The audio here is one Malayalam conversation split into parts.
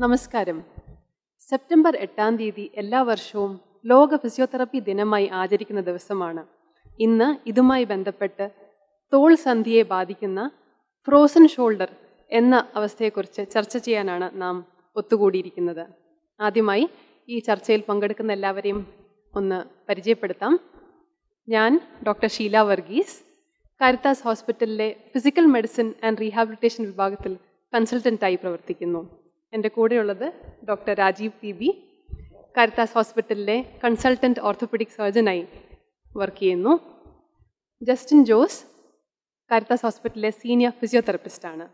നമസ്കാരം സെപ്റ്റംബർ എട്ടാം തീയതി എല്ലാ വർഷവും ലോക ഫിസിയോതെറപ്പി ദിനമായി ആചരിക്കുന്ന ദിവസമാണ് ഇന്ന് ഇതുമായി ബന്ധപ്പെട്ട് തോൾ സന്ധിയെ ബാധിക്കുന്ന ഫ്രോസൺ ഷോൾഡർ എന്ന അവസ്ഥയെക്കുറിച്ച് ചർച്ച ചെയ്യാനാണ് നാം ഒത്തുകൂടിയിരിക്കുന്നത് ആദ്യമായി ഈ ചർച്ചയിൽ പങ്കെടുക്കുന്ന എല്ലാവരെയും ഒന്ന് പരിചയപ്പെടുത്താം ഞാൻ ഡോക്ടർ ഷീല വർഗീസ് കാരിത്താസ് ഹോസ്പിറ്റലിലെ ഫിസിക്കൽ മെഡിസിൻ ആൻഡ് റീഹാബിലിറ്റേഷൻ വിഭാഗത്തിൽ കൺസൾട്ടൻ്റായി പ്രവർത്തിക്കുന്നു എൻ്റെ കൂടെയുള്ളത് doctor Rajeev P B Caritas ഹോസ്പിറ്റലിലെ കൺസൾട്ടൻറ്റ് ഓർത്തോപെഡിക് സർജനായി വർക്ക് ചെയ്യുന്നു ജസ്റ്റിൻ ജോസ് കാരിത്താസ് ഹോസ്പിറ്റലിലെ സീനിയർ ഫിസിയോതെറപ്പിസ്റ്റാണ്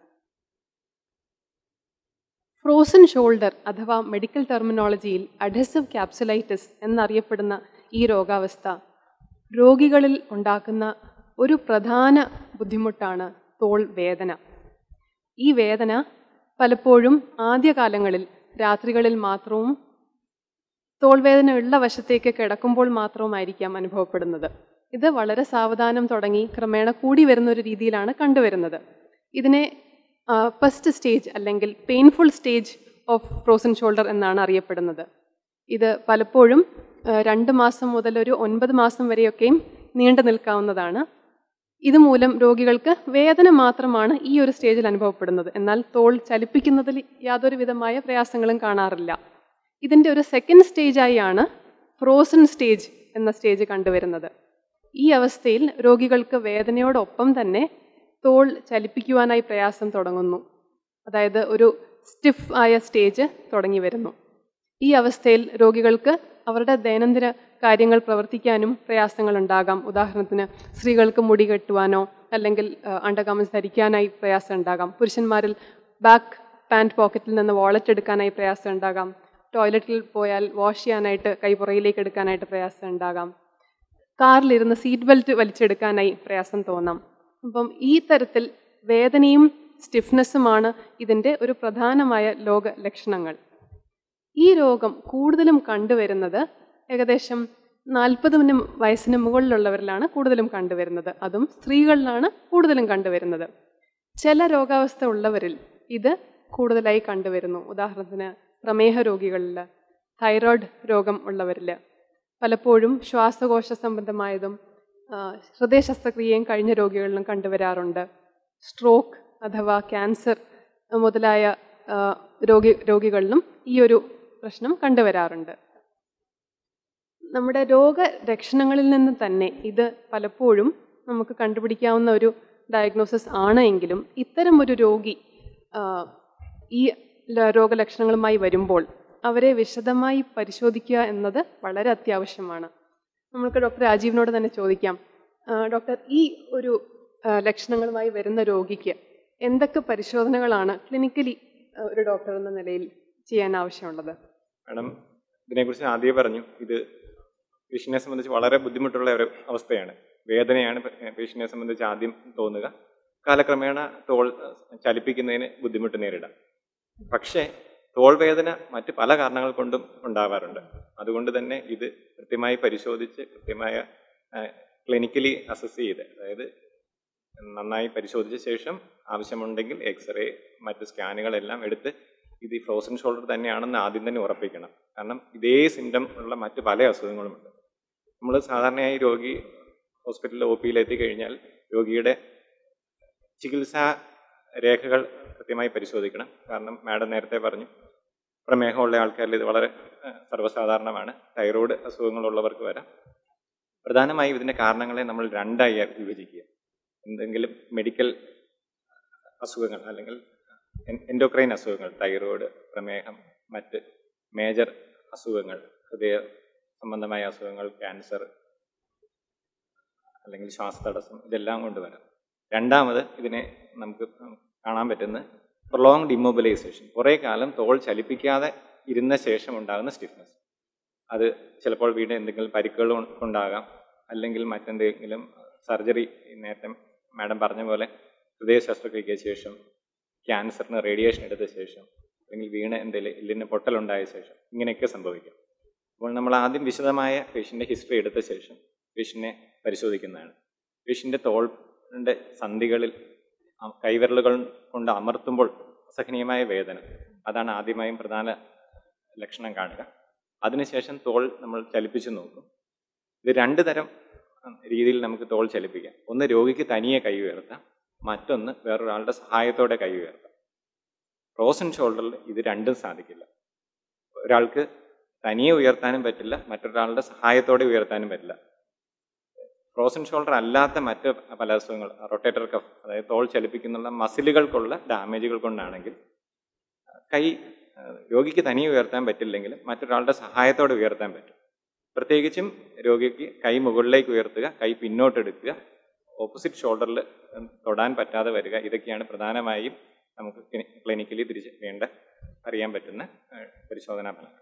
ഫ്രോസൺ ഷോൾഡർ അഥവാ മെഡിക്കൽ ടെർമിനോളജിയിൽ അഡഹസീവ് ക്യാപ്സുലൈറ്റിസ് എന്നറിയപ്പെടുന്ന ഈ രോഗാവസ്ഥ രോഗികളിൽ ഉണ്ടാക്കുന്ന ഒരു പ്രധാന ബുദ്ധിമുട്ടാണ് തോൾ വേദന ഈ വേദന പലപ്പോഴും ആദ്യകാലങ്ങളിൽ രാത്രികളിൽ മാത്രവും തോൾവേദന ഉള്ള വശത്തേക്ക് കിടക്കുമ്പോൾ മാത്രവുമായിരിക്കാം അനുഭവപ്പെടുന്നത് ഇത് വളരെ സാവധാനം തുടങ്ങി ക്രമേണ കൂടി വരുന്ന ഒരു രീതിയിലാണ് കണ്ടുവരുന്നത് ഇതിനെ ഫസ്റ്റ് സ്റ്റേജ് അല്ലെങ്കിൽ painful stage of frozen shoulder എന്നാണ് അറിയപ്പെടുന്നത് ഇത് പലപ്പോഴും ആ, രണ്ട് മാസം മുതൽ ഒരു ഒൻപത് മാസം വരെയൊക്കെയും നീണ്ടു നിൽക്കാവുന്നതാണ് ഇതുമൂലം രോഗികൾക്ക് വേദന മാത്രമാണ് ഈ ഒരു സ്റ്റേജിൽ അനുഭവപ്പെടുന്നത് എന്നാൽ തോൾ ചലിപ്പിക്കുന്നതിൽ യാതൊരു വിധമായ പ്രയാസങ്ങളും കാണാറില്ല ഇതിൻ്റെ ഒരു സെക്കൻഡ് സ്റ്റേജായാണ് ഫ്രോസൺ സ്റ്റേജ് എന്ന സ്റ്റേജ് കണ്ടുവരുന്നത് ഈ അവസ്ഥയിൽ രോഗികൾക്ക് വേദനയോടൊപ്പം തന്നെ തോൾ ചലിപ്പിക്കുവാനായി പ്രയാസം തുടങ്ങുന്നു അതായത് ഒരു സ്റ്റിഫ് ആയ സ്റ്റേജ് തുടങ്ങി വരുന്നു ഈ അവസ്ഥയിൽ രോഗികൾക്ക് അവരുടെ ദൈനംദിന കാര്യങ്ങൾ പ്രവർത്തിക്കാനും പ്രയാസങ്ങൾ ഉണ്ടാകാം ഉദാഹരണത്തിന് സ്ത്രീകൾക്ക് മുടി കെട്ടുവാനോ അല്ലെങ്കിൽ അണ്ടർഗാമൻസ് ധരിക്കാനായി പ്രയാസം ഉണ്ടാകാം പുരുഷന്മാരിൽ ബാക്ക് പാൻറ് പോക്കറ്റിൽ നിന്ന് വാളറ്റ് എടുക്കാനായി പ്രയാസം ഉണ്ടാകാം ടോയ്ലറ്റിൽ പോയാൽ വാഷ് ചെയ്യാനായിട്ട് കൈ പുറയിലേക്ക് എടുക്കാനായിട്ട് പ്രയാസം ഉണ്ടാകാം കാറിലിരുന്ന് സീറ്റ് ബെൽറ്റ് വലിച്ചെടുക്കാനായി പ്രയാസം തോന്നാം അപ്പം ഈ തരത്തിൽ വേദനയും സ്റ്റിഫ്നെസ്സുമാണ് ഇതിൻ്റെ ഒരു പ്രധാനമായ ലോക ലക്ഷണങ്ങൾ ഈ രോഗം കൂടുതലും കണ്ടുവരുന്നത് ഏകദേശം നാൽപ്പതിന് വയസ്സിന് മുകളിലുള്ളവരിലാണ് കൂടുതലും കണ്ടുവരുന്നത് അതും സ്ത്രീകളിലാണ് കൂടുതലും കണ്ടുവരുന്നത് ചില രോഗാവസ്ഥ ഉള്ളവരിൽ ഇത് കൂടുതലായി കണ്ടുവരുന്നു ഉദാഹരണത്തിന് പ്രമേഹ രോഗികളിൽ തൈറോയ്ഡ് രോഗം ഉള്ളവരിൽ പലപ്പോഴും ശ്വാസകോശ സംബന്ധമായതും ആ, ഹൃദയ ശസ്ത്രക്രിയയും കഴിഞ്ഞ രോഗികളിലും കണ്ടുവരാറുണ്ട് സ്ട്രോക്ക് അഥവാ ക്യാൻസർ മുതലായ ആ, രോഗി രോഗികളിലും ഈ ഒരു പ്രശ്നം കണ്ടുവരാറുണ്ട് നമ്മുടെ രോഗലക്ഷണങ്ങളിൽ നിന്ന് തന്നെ ഇത് പലപ്പോഴും നമുക്ക് കണ്ടുപിടിക്കാവുന്ന ഒരു ഡയഗ്നോസിസ് ആണ് എങ്കിലും ഇത്തരം ഒരു രോഗി ആ, ഈ ല- രോഗലക്ഷണങ്ങളുമായി വരുമ്പോൾ അവരെ വിശദമായി പരിശോധിക്കുക എന്നത് വളരെ അത്യാവശ്യമാണ് നമുക്ക് ഡോക്ടർ രാജീവിനോട് തന്നെ ചോദിക്കാം ആ, ഡോക്ടർ ഈ ഒരു ആ, ലക്ഷണങ്ങളുമായി വരുന്ന രോഗിക്ക് എന്തൊക്കെ പരിശോധനകളാണ് ക്ലിനിക്കലി ഒരു ഡോക്ടർ എന്ന നിലയിൽ ചെയ്യാൻ ആവശ്യമുള്ളത് മാഡം ഇതിനെക്കുറിച്ച് ആദ്യമേ പറഞ്ഞു ഇത് പേഷ്യനെ സംബന്ധിച്ച് വളരെ ബുദ്ധിമുട്ടുള്ള ഒരു അവസ്ഥയാണ് വേദനയാണ് പേഷ്യനെ സംബന്ധിച്ച് ആദ്യം തോന്നുക കാലക്രമേണ തോൾ ചലിപ്പിക്കുന്നതിന് ബുദ്ധിമുട്ട് നേരിടാം പക്ഷേ തോൾ വേദന മറ്റ് പല കാരണങ്ങൾ കൊണ്ടും ഉണ്ടാവാറുണ്ട് അതുകൊണ്ട് തന്നെ ഇത് കൃത്യമായി പരിശോധിച്ച് കൃത്യമായ ക്ലിനിക്കലി അസസ് ചെയ്ത് അതായത് നന്നായി പരിശോധിച്ച ശേഷം ആവശ്യമുണ്ടെങ്കിൽ എക്സ്റേ മറ്റ് സ്കാനുകളെല്ലാം എടുത്ത് ഇത് ഈ ഫ്രോസൺ ഷോൾഡർ തന്നെയാണെന്ന് ആദ്യം തന്നെ ഉറപ്പിക്കണം കാരണം ഇതേ സിംറ്റം ഉള്ള മറ്റ് പല അസുഖങ്ങളുമുണ്ട് നമ്മൾ സാധാരണയായി രോഗി ഹോസ്പിറ്റലിൽ ഒ പിയിൽ എത്തിക്കഴിഞ്ഞാൽ രോഗിയുടെ ചികിത്സാ രേഖകൾ കൃത്യമായി പരിശോധിക്കണം കാരണം മാഡം നേരത്തെ പറഞ്ഞു പ്രമേഹമുള്ള ആൾക്കാരിൽ ഇത് വളരെ ഏഹ്, സർവ്വസാധാരണമാണ് തൈറോയ്ഡ് അസുഖങ്ങളുള്ളവർക്ക് വരാം പ്രധാനമായും ഇതിൻ്റെ കാരണങ്ങളെ നമ്മൾ രണ്ടായി വിഭജിക്കുക എന്തെങ്കിലും മെഡിക്കൽ അസുഖങ്ങൾ അല്ലെങ്കിൽ എൻഡോക്രൈൻ അസുഖങ്ങൾ തൈറോയ്ഡ് പ്രമേഹം മറ്റ് മേജർ അസുഖങ്ങൾ ഹൃദയ സംബന്ധമായ അസുഖങ്ങൾ ക്യാൻസർ അല്ലെങ്കിൽ ശ്വാസതടസ്സം ഇതെല്ലാം കൊണ്ടുവരാം രണ്ടാമത് ഇതിനെ നമുക്ക് കാണാൻ പറ്റുന്ന പ്രൊലോങ്ഡ് ഇമ്മൊബിലൈസേഷൻ കുറേ കാലം തോൾ ചലിപ്പിക്കാതെ ഇരുന്ന ശേഷം ഉണ്ടാകുന്ന സ്റ്റിഫ്നെസ് അത് ചിലപ്പോൾ വീണ്ടും എന്തെങ്കിലും പരിക്കുകൾ കൊ- കൊണ്ടാകാം അല്ലെങ്കിൽ മറ്റെന്തെങ്കിലും സർജറി നേരത്തെ മാഡം പറഞ്ഞ പോലെ ഹൃദയ ശസ്ത്രക്രിയയ്ക്ക് ശേഷം ക്യാൻസറിന് റേഡിയേഷൻ എടുത്ത ശേഷം അല്ലെങ്കിൽ വീണ് എന്തെങ്കിലും എല്ലിന് പൊട്ടലുണ്ടായ ശേഷം ഇങ്ങനെയൊക്കെ സംഭവിക്കും അപ്പോൾ നമ്മൾ ആദ്യം വിശദമായ പേഷ്യൻ്റെ ഹിസ്റ്ററി എടുത്ത ശേഷം പേഷ്യനെ പരിശോധിക്കുന്നതാണ് പേഷ്യൻ്റെ തോളിൻ്റെ സന്ധികളിൽ അ- കൈവിരലുകൾ കൊണ്ട് അമർത്തുമ്പോൾ അസഹനീയമായ വേദന അതാണ് ആദ്യമായും പ്രധാന ലക്ഷണം കാണുക അതിനുശേഷം തോൾ നമ്മൾ ചലിപ്പിച്ചു നോക്കും ഇത് രണ്ട് തരം ഉം, രീതിയിൽ നമുക്ക് തോൾ ചലിപ്പിക്കാം ഒന്ന് രോഗിക്ക് തനിയെ കൈ ഉയർത്താം മറ്റൊന്ന് വേറൊരാളുടെ സഹായത്തോടെ കൈ ഉയർത്താം ഫ്രോസൺ ഷോൾഡറിൽ ഇത് രണ്ടും സാധിക്കില്ല ഒരാൾക്ക് തനിയെ ഉയർത്താനും പറ്റില്ല മറ്റൊരാളുടെ സഹായത്തോടെ ഉയർത്താനും പറ്റില്ല ഫ്രോസൺ ഷോൾഡർ അല്ലാത്ത മറ്റ് പല അസുഖങ്ങൾ റൊട്ടേറ്റർ കഫ് അതായത് തോൾ ചലിപ്പിക്കുന്നുള്ള മസിലുകൾക്കുള്ള ഡാമേജുകൾ കൊണ്ടാണെങ്കിൽ കൈ ആ, രോഗിക്ക് തനിയെ ഉയർത്താൻ പറ്റില്ലെങ്കിലും മറ്റൊരാളുടെ സഹായത്തോടെ ഉയർത്താൻ പറ്റും പ്രത്യേകിച്ചും രോഗിക്ക് കൈ മുകളിലേക്ക് ഉയർത്തുക കൈ പിന്നോട്ടെടുക്കുക ഓപ്പോസിറ്റ് ഷോൾഡറിൽ തൊടാൻ പറ്റാതെ വരിക ഇതൊക്കെയാണ് പ്രധാനമായും നമുക്ക് ക്ലിനിക്കലി തിരിച്ച് വേണ്ട അറിയാൻ പറ്റുന്ന ആ, പരിശോധനാ ഫലങ്ങൾ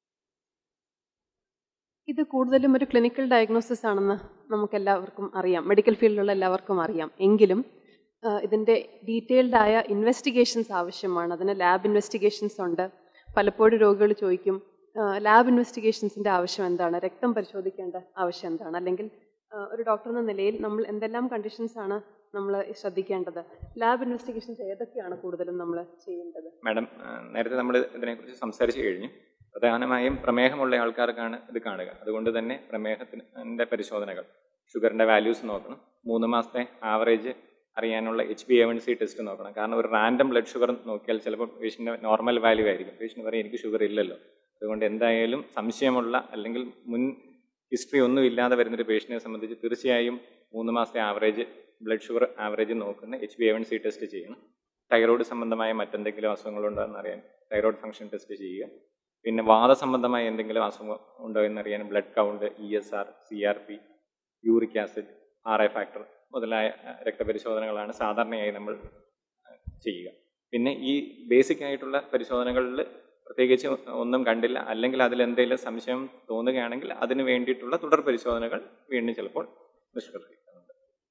ഇത് കൂടുതലും ഒരു ക്ലിനിക്കൽ ഡയഗ്നോസിസ് ആണെന്ന് നമുക്ക് എല്ലാവർക്കും അറിയാം മെഡിക്കൽ ഫീൽഡിലുള്ള എല്ലാവർക്കും അറിയാം എങ്കിലും ആ, ഇതിൻ്റെ ഡീറ്റെയിൽഡ് ആയ ഇൻവെസ്റ്റിഗേഷൻസ് ആവശ്യമാണ് അതിന് ലാബ് ഇൻവെസ്റ്റിഗേഷൻസ് ഉണ്ട് പലപ്പോഴും രോഗികൾ ചോദിക്കും ലാബ് ഇൻവെസ്റ്റിഗേഷൻസിൻ്റെ ആവശ്യം എന്താണ് രക്തം പരിശോധിക്കേണ്ട ആവശ്യം എന്താണ് അല്ലെങ്കിൽ ആ, ഒരു ഡോക്ടർ എന്ന നിലയിൽ നമ്മൾ എന്തെല്ലാം കണ്ടീഷൻസ് ആണ് നമ്മൾ ശ്രദ്ധിക്കേണ്ടത് ലാബ് ഇൻവെസ്റ്റിഗേഷൻസ് ഏതൊക്കെയാണ് കൂടുതലും നമ്മൾ ചെയ്യേണ്ടത് മാഡം ആ, നേരത്തെ നമ്മൾ ഇതിനെക്കുറിച്ച് സംസാരിച്ചു കഴിഞ്ഞു പ്രധാനമായും പ്രമേഹമുള്ള ആൾക്കാർക്കാണ് ഇത് കാണുക അതുകൊണ്ട് തന്നെ പ്രമേഹത്തിൻ്റെ പരിശോധനകൾ ഷുഗറിൻ്റെ വാല്യൂസ് നോക്കണം മൂന്ന് മാസത്തെ ആവറേജ് അറിയാനുള്ള H B A one C test നോക്കണം കാരണം ഒരു റാൻഡം ബ്ലഡ് ഷുഗർ നോക്കിയാൽ ചിലപ്പോൾ പേഷ്യൻ്റെ നോർമൽ വാല്യൂ ആയിരിക്കും പേഷ്യൻ്റ് പറയും എനിക്ക് ഷുഗർ ഇല്ലല്ലോ അതുകൊണ്ട് എന്തായാലും സംശയമുള്ള അല്ലെങ്കിൽ മുൻ ഹിസ്റ്ററി ഒന്നും ഇല്ലാതെ വരുന്നൊരു പേഷ്യൻറ്റിനെ സംബന്ധിച്ച് തീർച്ചയായും മൂന്ന് മാസത്തെ ആവറേജ് ബ്ലഡ് ഷുഗർ ആവറേജ് നോക്കുന്ന H B A one C test ചെയ്യണം തൈറോയ്ഡ് സംബന്ധമായ മറ്റെന്തെങ്കിലും അസുഖങ്ങളുണ്ടോ എന്നറിയാൻ തൈറോയ്ഡ് ഫംഗ്ഷൻ ടെസ്റ്റ് ചെയ്യുക പിന്നെ വാദസംബന്ധമായ എന്തെങ്കിലും അസുഖം ഉണ്ടോ എന്നറിയാൻ blood count E S R C R P uric acid R A factor മുതലായ അഹ്, രക്തപരിശോധനകളാണ് സാധാരണയായി നമ്മൾ അഹ്, ചെയ്യുക പിന്നെ ഈ ബേസിക് ആയിട്ടുള്ള പരിശോധനകളിൽ പ്രത്യേകിച്ച് ഒന്നും കണ്ടില്ല അല്ലെങ്കിൽ അതിൽ എന്തെങ്കിലും സംശയം തോന്നുകയാണെങ്കിൽ അതിന് വേണ്ടിയിട്ടുള്ള തുടർ പരിശോധനകൾ വീണ്ടും ചിലപ്പോൾ നിഷ്കർഷിക്കുന്നുണ്ട്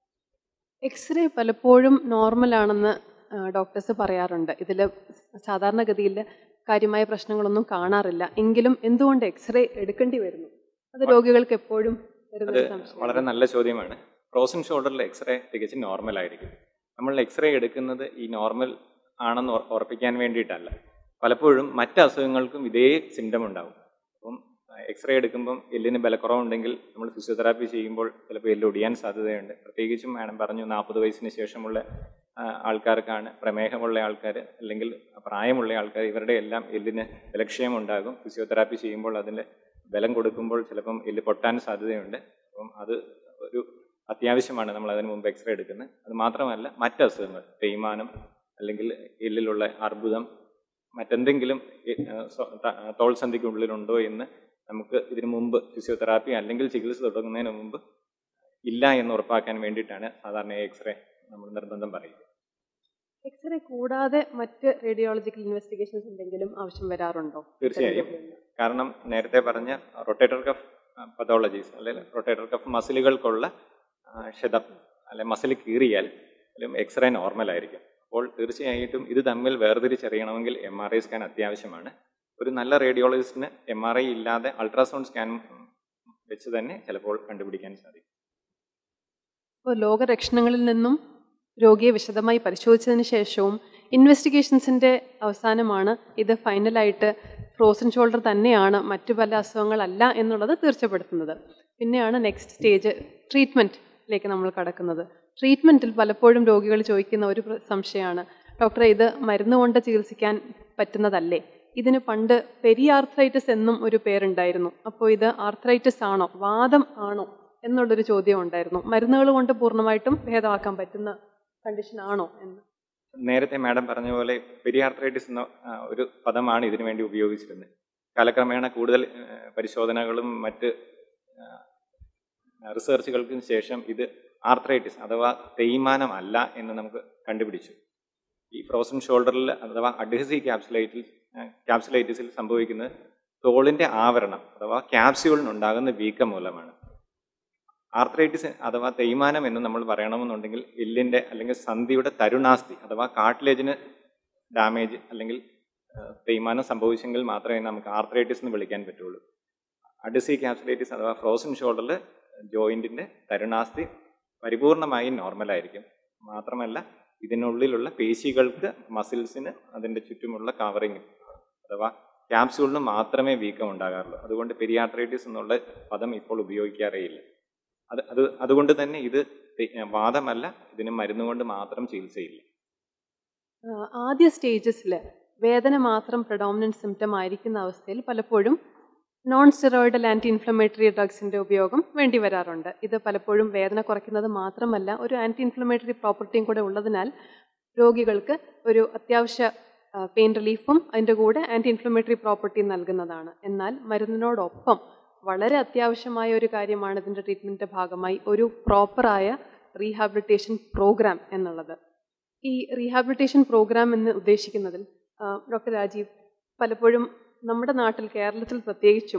എക്സ്റേ പലപ്പോഴും നോർമലാണെന്ന് ഡോക്ടേഴ്സ് പറയാറുണ്ട് ഇതിൽ സാധാരണഗതിയിൽ കാര്യമായ പ്രശ്നങ്ങളൊന്നും കാണാറില്ല എങ്കിലും എന്തുകൊണ്ട് എക്സ്റേ എടുക്കേണ്ടി വരുന്നു അത് രോഗികൾക്ക് എപ്പോഴും വരുന്ന അത് ഒരു സംശയം വളരെ നല്ല ചോദ്യമാണ് ഫ്രോസൺ ഷോൾഡറിൽ എക്സ്റേ തികച്ചും നോർമൽ ആയിരിക്കും നമ്മൾ എക്സ്റേ എടുക്കുന്നത് ഈ നോർമൽ ആണെന്ന് ഉറ- ഉറപ്പിക്കാൻ വേണ്ടിയിട്ടല്ല പലപ്പോഴും മറ്റ് അസുഖങ്ങൾക്കും ഇതേ സിംറ്റം ഉണ്ടാവും അപ്പം എക്സ്റേ എടുക്കുമ്പം എല്ലിന് ബലക്കുറവുണ്ടെങ്കിൽ നമ്മൾ ഫിസിയോതെറാപ്പി ചെയ്യുമ്പോൾ ചിലപ്പോൾ എല്ല് ഒടിയാൻ സാധ്യതയുണ്ട് പ്രത്യേകിച്ചും മാഡം പറഞ്ഞു നാൽപ്പത് വയസ്സിന് ശേഷമുള്ള ആ, ആൾക്കാർക്കാണ് പ്രമേഹമുള്ള ആൾക്കാർ അല്ലെങ്കിൽ പ്രായമുള്ള ആൾക്കാർ ഇവരുടെ എല്ലാം എല്ലിന് ബലക്ഷയം ഉണ്ടാകും ഫിസിയോതെറാപ്പി ചെയ്യുമ്പോൾ അതിന് ബലം കൊടുക്കുമ്പോൾ ചിലപ്പം എല്ല് പൊട്ടാൻ സാധ്യതയുണ്ട് അപ്പം അത് ഒരു അത്യാവശ്യമാണ് നമ്മൾ അതിന് മുമ്പ് എക്സ്റേ എടുക്കുന്നത് അത് മാത്രമല്ല മറ്റ് അസുഖങ്ങൾ തേയ്മാനം അല്ലെങ്കിൽ എല്ലിലുള്ള അർബുദം മറ്റെന്തെങ്കിലും എ- ആ, സ്വ- ത- ആ, തോൾ സന്ധിക്കുള്ളിലുണ്ടോ എന്ന് നമുക്ക് ഇതിനു മുമ്പ് ഫിസിയോതെറാപ്പി അല്ലെങ്കിൽ ചികിത്സ തുടങ്ങുന്നതിന് മുമ്പ് ഇല്ല എന്ന് ഉറപ്പാക്കാൻ വേണ്ടിയിട്ടാണ് സാധാരണ എക്സ്റേ നമ്മൾ നിർബന്ധം പറയുന്നത് എക്സ്റേ കൂടാതെ മറ്റ് റേഡിയോളജിക്കൽ ഇൻവെസ്റ്റിഗേഷൻസ് എന്തെങ്കിലും ആവശ്യം വരാറുണ്ടോ തീർച്ചയായും കാരണം നേരത്തെ പറഞ്ഞ റൊട്ടേറ്റർ കഫ് പതോളജീസ് അല്ലെങ്കിൽ റൊട്ടേറ്റർ കഫ് മസിലുകൾക്കുള്ള ആ, ക്ഷതം അല്ലെ മസിൽ കീറിയാൽ എക്സ്റേ നോർമൽ ആയിരിക്കും അപ്പോൾ തീർച്ചയായിട്ടും ഇത് തമ്മിൽ വേർതിരിച്ചറിയണമെങ്കിൽ എം ആർ ഐ സ്കാൻ അത്യാവശ്യമാണ് ഒരു നല്ല റേഡിയോളജിസ്റ്റിന് എം ആർ ഐ ഇല്ലാതെ അൾട്രാസൗണ്ട് സ്കാൻ വെച്ച് തന്നെ ചിലപ്പോൾ കണ്ടുപിടിക്കാൻ സാധിക്കും ഇപ്പോൾ ലോകരക്ഷണങ്ങളിൽ നിന്നും രോഗിയെ വിശദമായി പരിശോധിച്ചതിന് ശേഷവും ഇൻവെസ്റ്റിഗേഷൻസിൻ്റെ അവസാനമാണ് ഇത് ഫൈനലായിട്ട് ഫ്രോസൺ ഷോൾഡർ തന്നെയാണ് മറ്റു പല അസുഖങ്ങളല്ല എന്നുള്ളത് തീർച്ചപ്പെടുത്തുന്നത് പിന്നെയാണ് നെക്സ്റ്റ് സ്റ്റേജ് ട്രീറ്റ്മെൻറ്റിലേക്ക് നമ്മൾ കടക്കുന്നത് ട്രീറ്റ്മെൻറ്റിൽ പലപ്പോഴും രോഗികൾ ചോദിക്കുന്ന ഒരു പ്ര- സംശയമാണ് ഡോക്ടറെ ഇത് മരുന്ന് കൊണ്ട് ചികിത്സിക്കാൻ പറ്റുന്നതല്ലേ ഇതിന് പണ്ട് പെരിയാർത്രൈറ്റിസ് എന്നും ഒരു പേരുണ്ടായിരുന്നു അപ്പോൾ ഇത് ആർത്രൈറ്റിസ് ആണോ വാദം ആണോ എന്നുള്ളൊരു ചോദ്യം ഉണ്ടായിരുന്നു മരുന്നുകൾ കൊണ്ട് പൂർണ്ണമായിട്ടും ഭേദമാക്കാൻ പറ്റുന്ന കണ്ടീഷൻ ആണോ എന്ന് നേരത്തെ മാഡം പറഞ്ഞ പോലെ പെരിയാർത്രൈറ്റിസ് എന്ന ആ, ഒരു പദമാണ് ഇതിനു വേണ്ടി ഉപയോഗിച്ചിരുന്നത് കാലക്രമേണ കൂടുതൽ ആ, പരിശോധനകളും മറ്റ് ആ, റിസർച്ചുകൾക്കും ശേഷം ഇത് ആർത്രൈറ്റിസ് അഥവാ തേയ്മാനം അല്ല എന്ന് നമുക്ക് കണ്ടുപിടിച്ചു ഈ ഫ്രോസൺ ഷോൾഡറിൽ അഥവാ അഡ്ഹസീവ് ക്യാപ്സുലൈറ്റിൽ ക്യാപ്സുലൈറ്റിസിൽ സംഭവിക്കുന്നത് തോളിന്റെ ആവരണം അഥവാ ക്യാപ്സ്യൂളിനുണ്ടാകുന്ന വീക്കം മൂലമാണ് ആർത്രൈറ്റിസ് അഥവാ തേയ്മാനം എന്ന് നമ്മൾ പറയണമെന്നുണ്ടെങ്കിൽ എല്ലിന്റെ അല്ലെങ്കിൽ സന്ധിയുടെ തരുണാസ്തി അഥവാ കാട്ടിലേജിന് ഡാമേജ് അല്ലെങ്കിൽ ആ, തേയ്മാനം സംഭവിച്ചെങ്കിൽ മാത്രമേ നമുക്ക് ആർത്രൈറ്റിസ് എന്ന് വിളിക്കാൻ പറ്റുള്ളൂ അഡിസി ക്യാപ്സുലൈറ്റിസ് അഥവാ ഫ്രോസൺ ഷോൾഡറിൽ ജോയിന്റിന്റെ തരുണാസ്തി പരിപൂർണമായും നോർമലായിരിക്കും മാത്രമല്ല ഇതിനുള്ളിലുള്ള പേശികൾക്ക് മസിൽസിന് അതിൻ്റെ ചുറ്റുമുള്ള കവറിങ് അഥവാ ക്യാപ്സ്യൂളിന് മാത്രമേ വീക്കം ഉണ്ടാകാറുള്ളൂ അതുകൊണ്ട് പെരിയാട്രൈറ്റിസ് എന്നുള്ള പദം ഇപ്പോൾ ഉപയോഗിക്കാറേയില്ല അത് അത് അതുകൊണ്ട് തന്നെ ഇത് തെ- വാദമല്ല ഇതിന് മരുന്നുകൊണ്ട് മാത്രം ചികിത്സയില്ല ആഹ് ആദ്യ സ്റ്റേജസിൽ വേദന മാത്രം പ്രഡോമിനൻറ്റ് സിംറ്റം ആയിരിക്കുന്ന അവസ്ഥയിൽ പലപ്പോഴും നോൺ സ്റ്റിറോയിഡൽ ആൻറ്റി ഇൻഫ്ലമേറ്ററി ഡ്രഗ്സിൻ്റെ ഉപയോഗം വേണ്ടി വരാറുണ്ട് ഇത് പലപ്പോഴും വേദന കുറയ്ക്കുന്നത് മാത്രമല്ല ഒരു ആൻറ്റി ഇൻഫ്ലമേറ്ററി പ്രോപ്പർട്ടിയും കൂടെ ഉള്ളതിനാൽ രോഗികൾക്ക് ഒരു അത്യാവശ്യ പെയിൻ റിലീഫും അതിൻ്റെ കൂടെ ആൻറ്റി ഇൻഫ്ലമേറ്ററി പ്രോപ്പർട്ടി നൽകുന്നതാണ് എന്നാൽ മരുന്നിനോടൊപ്പം വളരെ അത്യാവശ്യമായ ഒരു കാര്യമാണ് ഇതിൻ്റെ ട്രീറ്റ്മെൻറ്റിൻ്റെ ഭാഗമായി ഒരു പ്രോപ്പറായ റീഹാബിലിറ്റേഷൻ പ്രോഗ്രാം എന്നുള്ളത് ഈ റീഹാബിലിറ്റേഷൻ പ്രോഗ്രാം എന്ന് ഉദ്ദേശിക്കുന്നതിൽ ഡോക്ടർ രാജീവ് പലപ്പോഴും നമ്മുടെ നാട്ടിൽ കേരളത്തിൽ പ്രത്യേകിച്ചും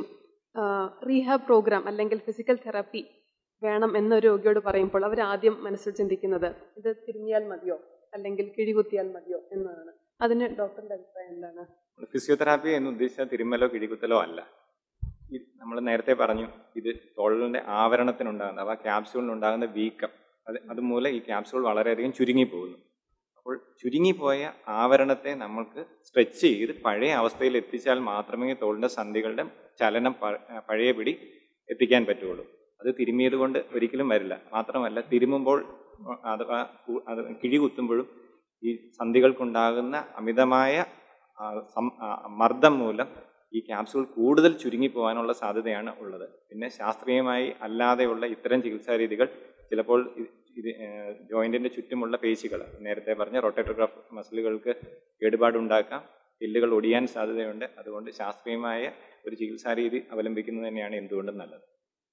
റീഹാബ് പ്രോഗ്രാം അല്ലെങ്കിൽ ഫിസിക്കൽ തെറാപ്പി വേണം എന്നൊരു രോഗിയോട് പറയുമ്പോൾ അവർ ആദ്യം മനസ്സിൽ ചിന്തിക്കുന്നത് ഇത് തിരിഞ്ഞാൽ മതിയോ അല്ലെങ്കിൽ കിഴികുത്തിയാൽ മതിയോ എന്നതാണ് അതിന് ഡോക്ടറിന്റെ അഭിപ്രായം എന്താണ് ഫിസിയോതെറാപ്പി എന്ന് ഉദ്ദേശിച്ച തിരുമ്മലോ കിഴികുത്തലോ അല്ല നമ്മൾ നേരത്തെ പറഞ്ഞു ഇത് തോളിന്റെ ആവരണത്തിനുണ്ടാകുന്ന അഥവാ ക്യാപ്സ്യൂളിനുണ്ടാകുന്ന വീക്കം അത് അതുമൂലം ഈ ക്യാപ്സ്യൂൾ വളരെയധികം ചുരുങ്ങി പോകുന്നു അപ്പോൾ ചുരുങ്ങിപ്പോയ ആവരണത്തെ നമ്മൾക്ക് സ്ട്രെച്ച് ചെയ്ത് പഴയ അവസ്ഥയിൽ എത്തിച്ചാൽ മാത്രമേ തോളിന്റെ സന്ധികളുടെ ചലനം പ- പഴയപടി എത്തിക്കാൻ പറ്റുള്ളൂ അത് തിരുമ്മിയത് കൊണ്ട് ഒരിക്കലും വരില്ല മാത്രമല്ല തിരുമുമ്പോൾ അഥവാ കു- അത് കിഴി കുത്തുമ്പോഴും ഈ സന്ധികൾക്കുണ്ടാകുന്ന അമിതമായ ആ, സം- ആ, മർദ്ദം മൂലം ഈ ക്യാപ്സ്യൂൾ കൂടുതൽ ചുരുങ്ങി പോകാനുള്ള സാധ്യതയാണ് ഉള്ളത് പിന്നെ ശാസ്ത്രീയമായി അല്ലാതെയുള്ള ഇത്തരം ചികിത്സാ രീതികൾ ചിലപ്പോൾ ഇത് ഇത് ജോയിന്റിന്റെ ചുറ്റുമുള്ള പേശികൾ നേരത്തെ പറഞ്ഞ റൊട്ടേറ്റർ ഗ്രാഫ് മസിലുകൾക്ക് കേടുപാടുണ്ടാക്കാം എല്ലുകൾ ഒടിയാൻ സാധ്യതയുണ്ട് അതുകൊണ്ട് ശാസ്ത്രീയമായ ഒരു ചികിത്സാ രീതി അവലംബിക്കുന്നത് തന്നെയാണ് എന്തുകൊണ്ടും നല്ലത്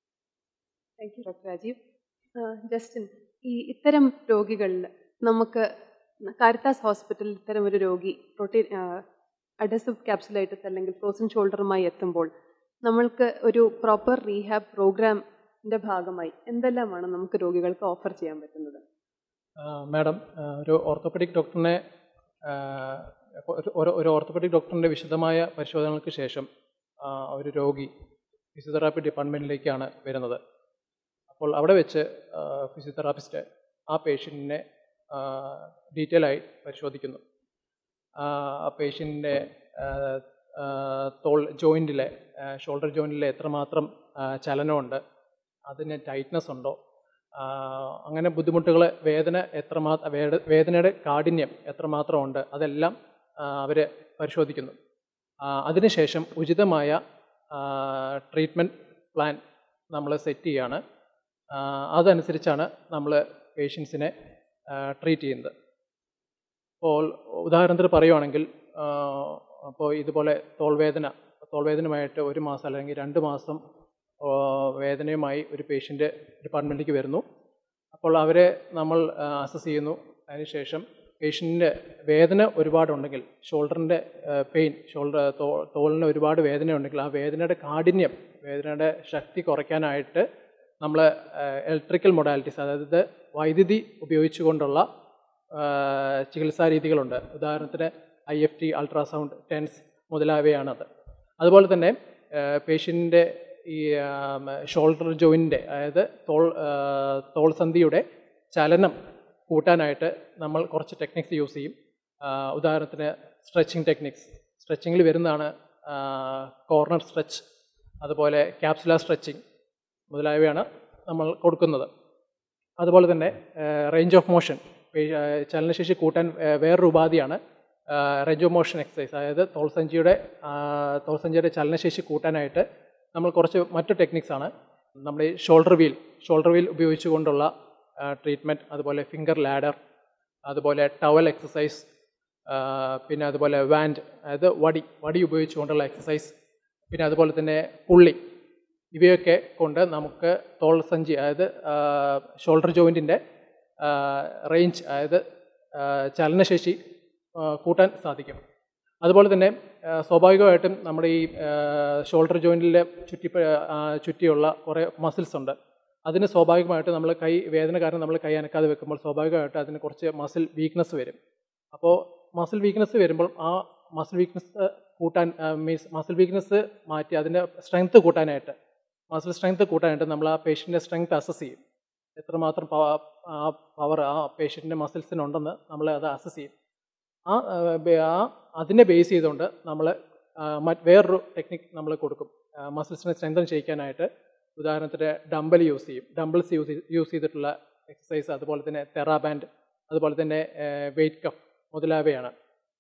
thank you doctor Rajeev ah Justin ഈ ഇത്തരം രോഗികളിൽ നമുക്ക് കാരിത്താസ് ഹോസ്പിറ്റലിൽ ഇത്തരം ഒരു രോഗി പ്രോട്ടീൻ അഡസീവ് ക്യാപ്സുലൈറ്റിസ് അല്ലെങ്കിൽ ഫ്രോസൺ ഷോൾഡറുമായി എത്തുമ്പോൾ നമ്മൾക്ക് ഒരു പ്രോപ്പർ റീഹാബ് പ്രോഗ്രാമിൻ്റെ ഭാഗമായി എന്തെല്ലാമാണ് നമുക്ക് രോഗികൾക്ക് ഓഫർ ചെയ്യാൻ പറ്റുന്നത് മാഡം ഒരു ഓർത്തോപെഡിക് ഡോക്ടറിനെ ആ, ഒരു- ഒരു ഒരു ഓർത്തോപെഡിക് ഡോക്ടറിൻ്റെ വിശദമായ പരിശോധനകൾക്ക് ശേഷം ആ, ഒരു രോഗി ഫിസിയോതെറാപ്പി ഡിപ്പാർട്ട്മെൻറ്റിലേക്കാണ് വരുന്നത് അപ്പോൾ അവിടെ വെച്ച് ഫിസിയോതെറാപ്പിസ്റ്റ് ആ പേഷ്യൻറ്റിനെ ഡീറ്റെയിൽ ആയി പരിശോധിക്കുന്നു ആ പേഷ്യൻറ്റിൻ്റെ തോൾ ജോയിൻറ്റിലെ ഷോൾഡർ ജോയിൻറ്റിലെ എത്രമാത്രം ആ, ചലനമുണ്ട് അതിന് ടൈറ്റ്നസ് ഉണ്ടോ ആ, അങ്ങനെ ബുദ്ധിമുട്ടുകൾ വേദന എത്രമാത്രം വേദനയുടെ കാഠിന്യം എത്രമാത്രം ഉണ്ട് അതെല്ലാം അവർ പരിശോധിക്കുന്നു ആ, അതിനുശേഷം ഉചിതമായ ട്രീറ്റ്മെൻറ്റ് പ്ലാൻ നമ്മൾ സെറ്റ് ചെയ്യാണ് ആ, അതനുസരിച്ചാണ് നമ്മൾ പേഷ്യൻസിനെ ട്രീറ്റ് ചെയ്യുന്നത് അപ്പോൾ ഉദാഹരണത്തിന് പറയുവാണെങ്കിൽ ആ, അപ്പോൾ ഇതുപോലെ തോൾവേദന തോൾവേദനയുമായിട്ട് ഒരു മാസം അല്ലെങ്കിൽ രണ്ട് മാസം ആ, വേദനയുമായി ഒരു പേഷ്യൻ്റ് ഡിപ്പാർട്ട്മെൻറ്റിലേക്ക് വരുന്നു അപ്പോൾ അവരെ നമ്മൾ അസസ് ചെയ്യുന്നു അതിനുശേഷം പേഷ്യൻറ്റിൻ്റെ വേദന ഒരുപാടുണ്ടെങ്കിൽ ഷോൾഡറിൻ്റെ പെയിൻ ഷോൾഡർ തോ തോളിന് ഒരുപാട് വേദന ഉണ്ടെങ്കിൽ ആ വേദനയുടെ കാഠിന്യം വേദനയുടെ ശക്തി കുറയ്ക്കാനായിട്ട് നമ്മൾ ഇലക്ട്രിക്കൽ മൊഡാലിറ്റീസ് അതായത് വൈദ്യുതി ഉപയോഗിച്ചുകൊണ്ടുള്ള ആ, ചികിത്സാ രീതികളുണ്ട് ഉദാഹരണത്തിന് I F T ultrasound TENS മുതലായവയാണത് അതുപോലെ തന്നെ പേഷ്യൻറ്റിൻ്റെ ഈ ഷോൾഡർ ജോയിൻ്റെ അതായത് തോൾ ആ, തോൾ സന്ധിയുടെ ചലനം കൂട്ടാനായിട്ട് നമ്മൾ കുറച്ച് ടെക്നിക്സ് യൂസ് ചെയ്യും ആ, ഉദാഹരണത്തിന് സ്ട്രെച്ചിങ് ടെക്നിക്സ് സ്ട്രെച്ചിങ്ങിൽ വരുന്നതാണ് കോർണർ സ്ട്രെച്ച് അതുപോലെ ക്യാപ്സുലാർ സ്ട്രെച്ചിങ് മുതലായവയാണ് നമ്മൾ കൊടുക്കുന്നത് അതുപോലെ തന്നെ റേഞ്ച് ഓഫ് മോഷൻ ചലനശേഷി കൂട്ടാൻ ആ, വേറൊരു ഉപാധിയാണ് റേഞ്ച് ഓഫ് മോഷൻ എക്സസൈസ് അതായത് തോൾസഞ്ചിയുടെ ആ, തോൾസഞ്ചിയുടെ ചലനശേഷി കൂട്ടാനായിട്ട് നമ്മൾ കുറച്ച് മറ്റു ടെക്നിക്സ് ആണ് നമ്മുടെ ഈ ഷോൾഡർ വീൽ ഷോൾഡർ വീൽ ഉപയോഗിച്ചുകൊണ്ടുള്ള ട്രീറ്റ്മെൻറ്റ് അതുപോലെ ഫിംഗർ ലാഡർ അതുപോലെ ടവൽ എക്സസൈസ് പിന്നെ അതുപോലെ വാൻഡ് അതായത് വടി വടി ഉപയോഗിച്ചുകൊണ്ടുള്ള എക്സസൈസ് പിന്നെ അതുപോലെ തന്നെ പുള്ളി ഇവയൊക്കെ കൊണ്ട് നമുക്ക് തോൾ സഞ്ചി അതായത് ഷോൾഡർ ജോയിൻറ്റിൻ്റെ റേഞ്ച് അതായത് ആ, ചലനശേഷി ആ, കൂട്ടാൻ സാധിക്കും അതുപോലെ തന്നെ ആ, സ്വാഭാവികമായിട്ടും നമ്മുടെ ഈ ഷോൾഡർ ജോയിൻറ്റിലെ ചുറ്റി ആ, ചുറ്റിയുള്ള കുറേ മസിൽസ് ഉണ്ട് അതിന് സ്വാഭാവികമായിട്ട് നമ്മൾ കൈ വേദന കാരണം നമ്മൾ കൈ അനക്കാതെ വെക്കുമ്പോൾ സ്വാഭാവികമായിട്ട് അതിന് കുറച്ച് മസിൽ വീക്ക്നെസ് വരും അപ്പോൾ മസിൽ വീക്ക്നെസ് വരുമ്പോൾ ആ മസിൽ വീക്ക്നെസ് കൂട്ടാൻ മീൻസ് മസിൽ വീക്ക്നെസ് മാറ്റി അതിൻ്റെ സ്ട്രെങ്ത് കൂട്ടാനായിട്ട് മസിൽ സ്ട്രെങ്ത് കൂട്ടാനായിട്ട് നമ്മൾ ആ പേഷ്യൻ്റെ സ്ട്രെങ്ത് അസസ് ചെയ്യും എത്രമാത്രം പവ- ആ പവർ ആ പേഷ്യൻ്റെ മസിൽസിനുണ്ടെന്ന് നമ്മൾ അത് അസസ് ചെയ്യും ആ ആ, ബേ- ആ അതിനെ ബേസ് ചെയ്തുകൊണ്ട് നമ്മൾ ആ, മറ്റ് വേറൊരു ടെക്നിക്ക് നമ്മൾ കൊടുക്കും മസിൽസിനെ സ്ട്രെങ്തൻ ചെയ്യിക്കാനായിട്ട് ഉദാഹരണത്തിന് ഡംബൽ യൂസ് ചെയ്യും ഡംബിൾസ് യൂസ് യൂസ് ചെയ്തിട്ടുള്ള എക്സസൈസ് അതുപോലെ തന്നെ തെറാബാൻഡ് അതുപോലെ തന്നെ വെയിറ്റ് കഫ് മുതലായവയാണ്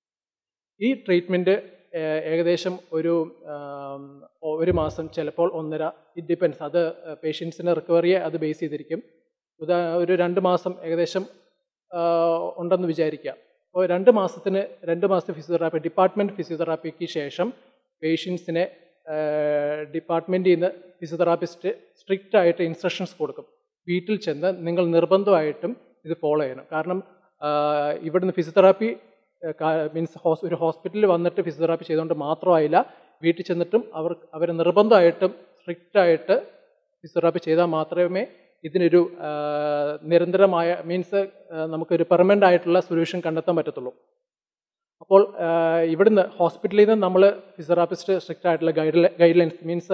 ഈ ട്രീറ്റ്മെൻറ്റ് ഏകദേശം ഒരു ആം, ഒരു മാസം ചിലപ്പോൾ ഒന്നര ഇറ്റ് ഡിപ്പെൻസ് അത് പേഷ്യൻസിൻ്റെ റിക്കവറിയെ അത് ബേസ് ചെയ്തിരിക്കും ഉദാ ഒരു രണ്ട് മാസം ഏകദേശം ആ, ഉണ്ടെന്ന് വിചാരിക്കുക അപ്പോൾ രണ്ട് മാസത്തിന് രണ്ട് മാസത്തെ ഫിസിയോതെറാപ്പി ഡിപ്പാർട്ട്മെൻറ്റ് ഫിസിയോതെറാപ്പിക്ക് ശേഷം പേഷ്യൻസിനെ ഡിപ്പാർട്ട്മെൻറ്റിൽ നിന്ന് ഫിസിയോതെറാപ്പിസ്റ്റ് സ്ട്രിക്റ്റ് ആയിട്ട് ഇൻസ്ട്രക്ഷൻസ് കൊടുക്കും വീട്ടിൽ ചെന്ന് നിങ്ങൾ നിർബന്ധമായിട്ടും ഇത് ഫോളോ ചെയ്യണം കാരണം ആ, ഇവിടുന്ന് ഫിസിയോതെറാപ്പി മീൻസ് ഹോസ് ഒരു ഹോസ്പിറ്റലിൽ വന്നിട്ട് ഫിസിയോതെറാപ്പി ചെയ്തുകൊണ്ട് മാത്രമായില്ല വീട്ടിൽ ചെന്നിട്ടും അവർ അവർ നിർബന്ധമായിട്ടും സ്ട്രിക്റ്റ് ആയിട്ട് ഫിസിയോതെറാപ്പി ചെയ്താൽ മാത്രമേ ഇതിനൊരു ആ, നിരന്തരമായ മീൻസ് നമുക്കൊരു പെർമനൻ്റ് ആയിട്ടുള്ള സൊല്യൂഷൻ കണ്ടെത്താൻ പറ്റത്തുള്ളൂ അപ്പോൾ ആ, ഇവിടുന്ന് ഹോസ്പിറ്റലിൽ നിന്ന് നമ്മൾ ഫിസിയോതെറാപ്പിസ്റ്റ് സ്ട്രിക്റ്റ് ആയിട്ടുള്ള ഗൈഡ് ഗൈഡ് ലൈൻസ് മീൻസ്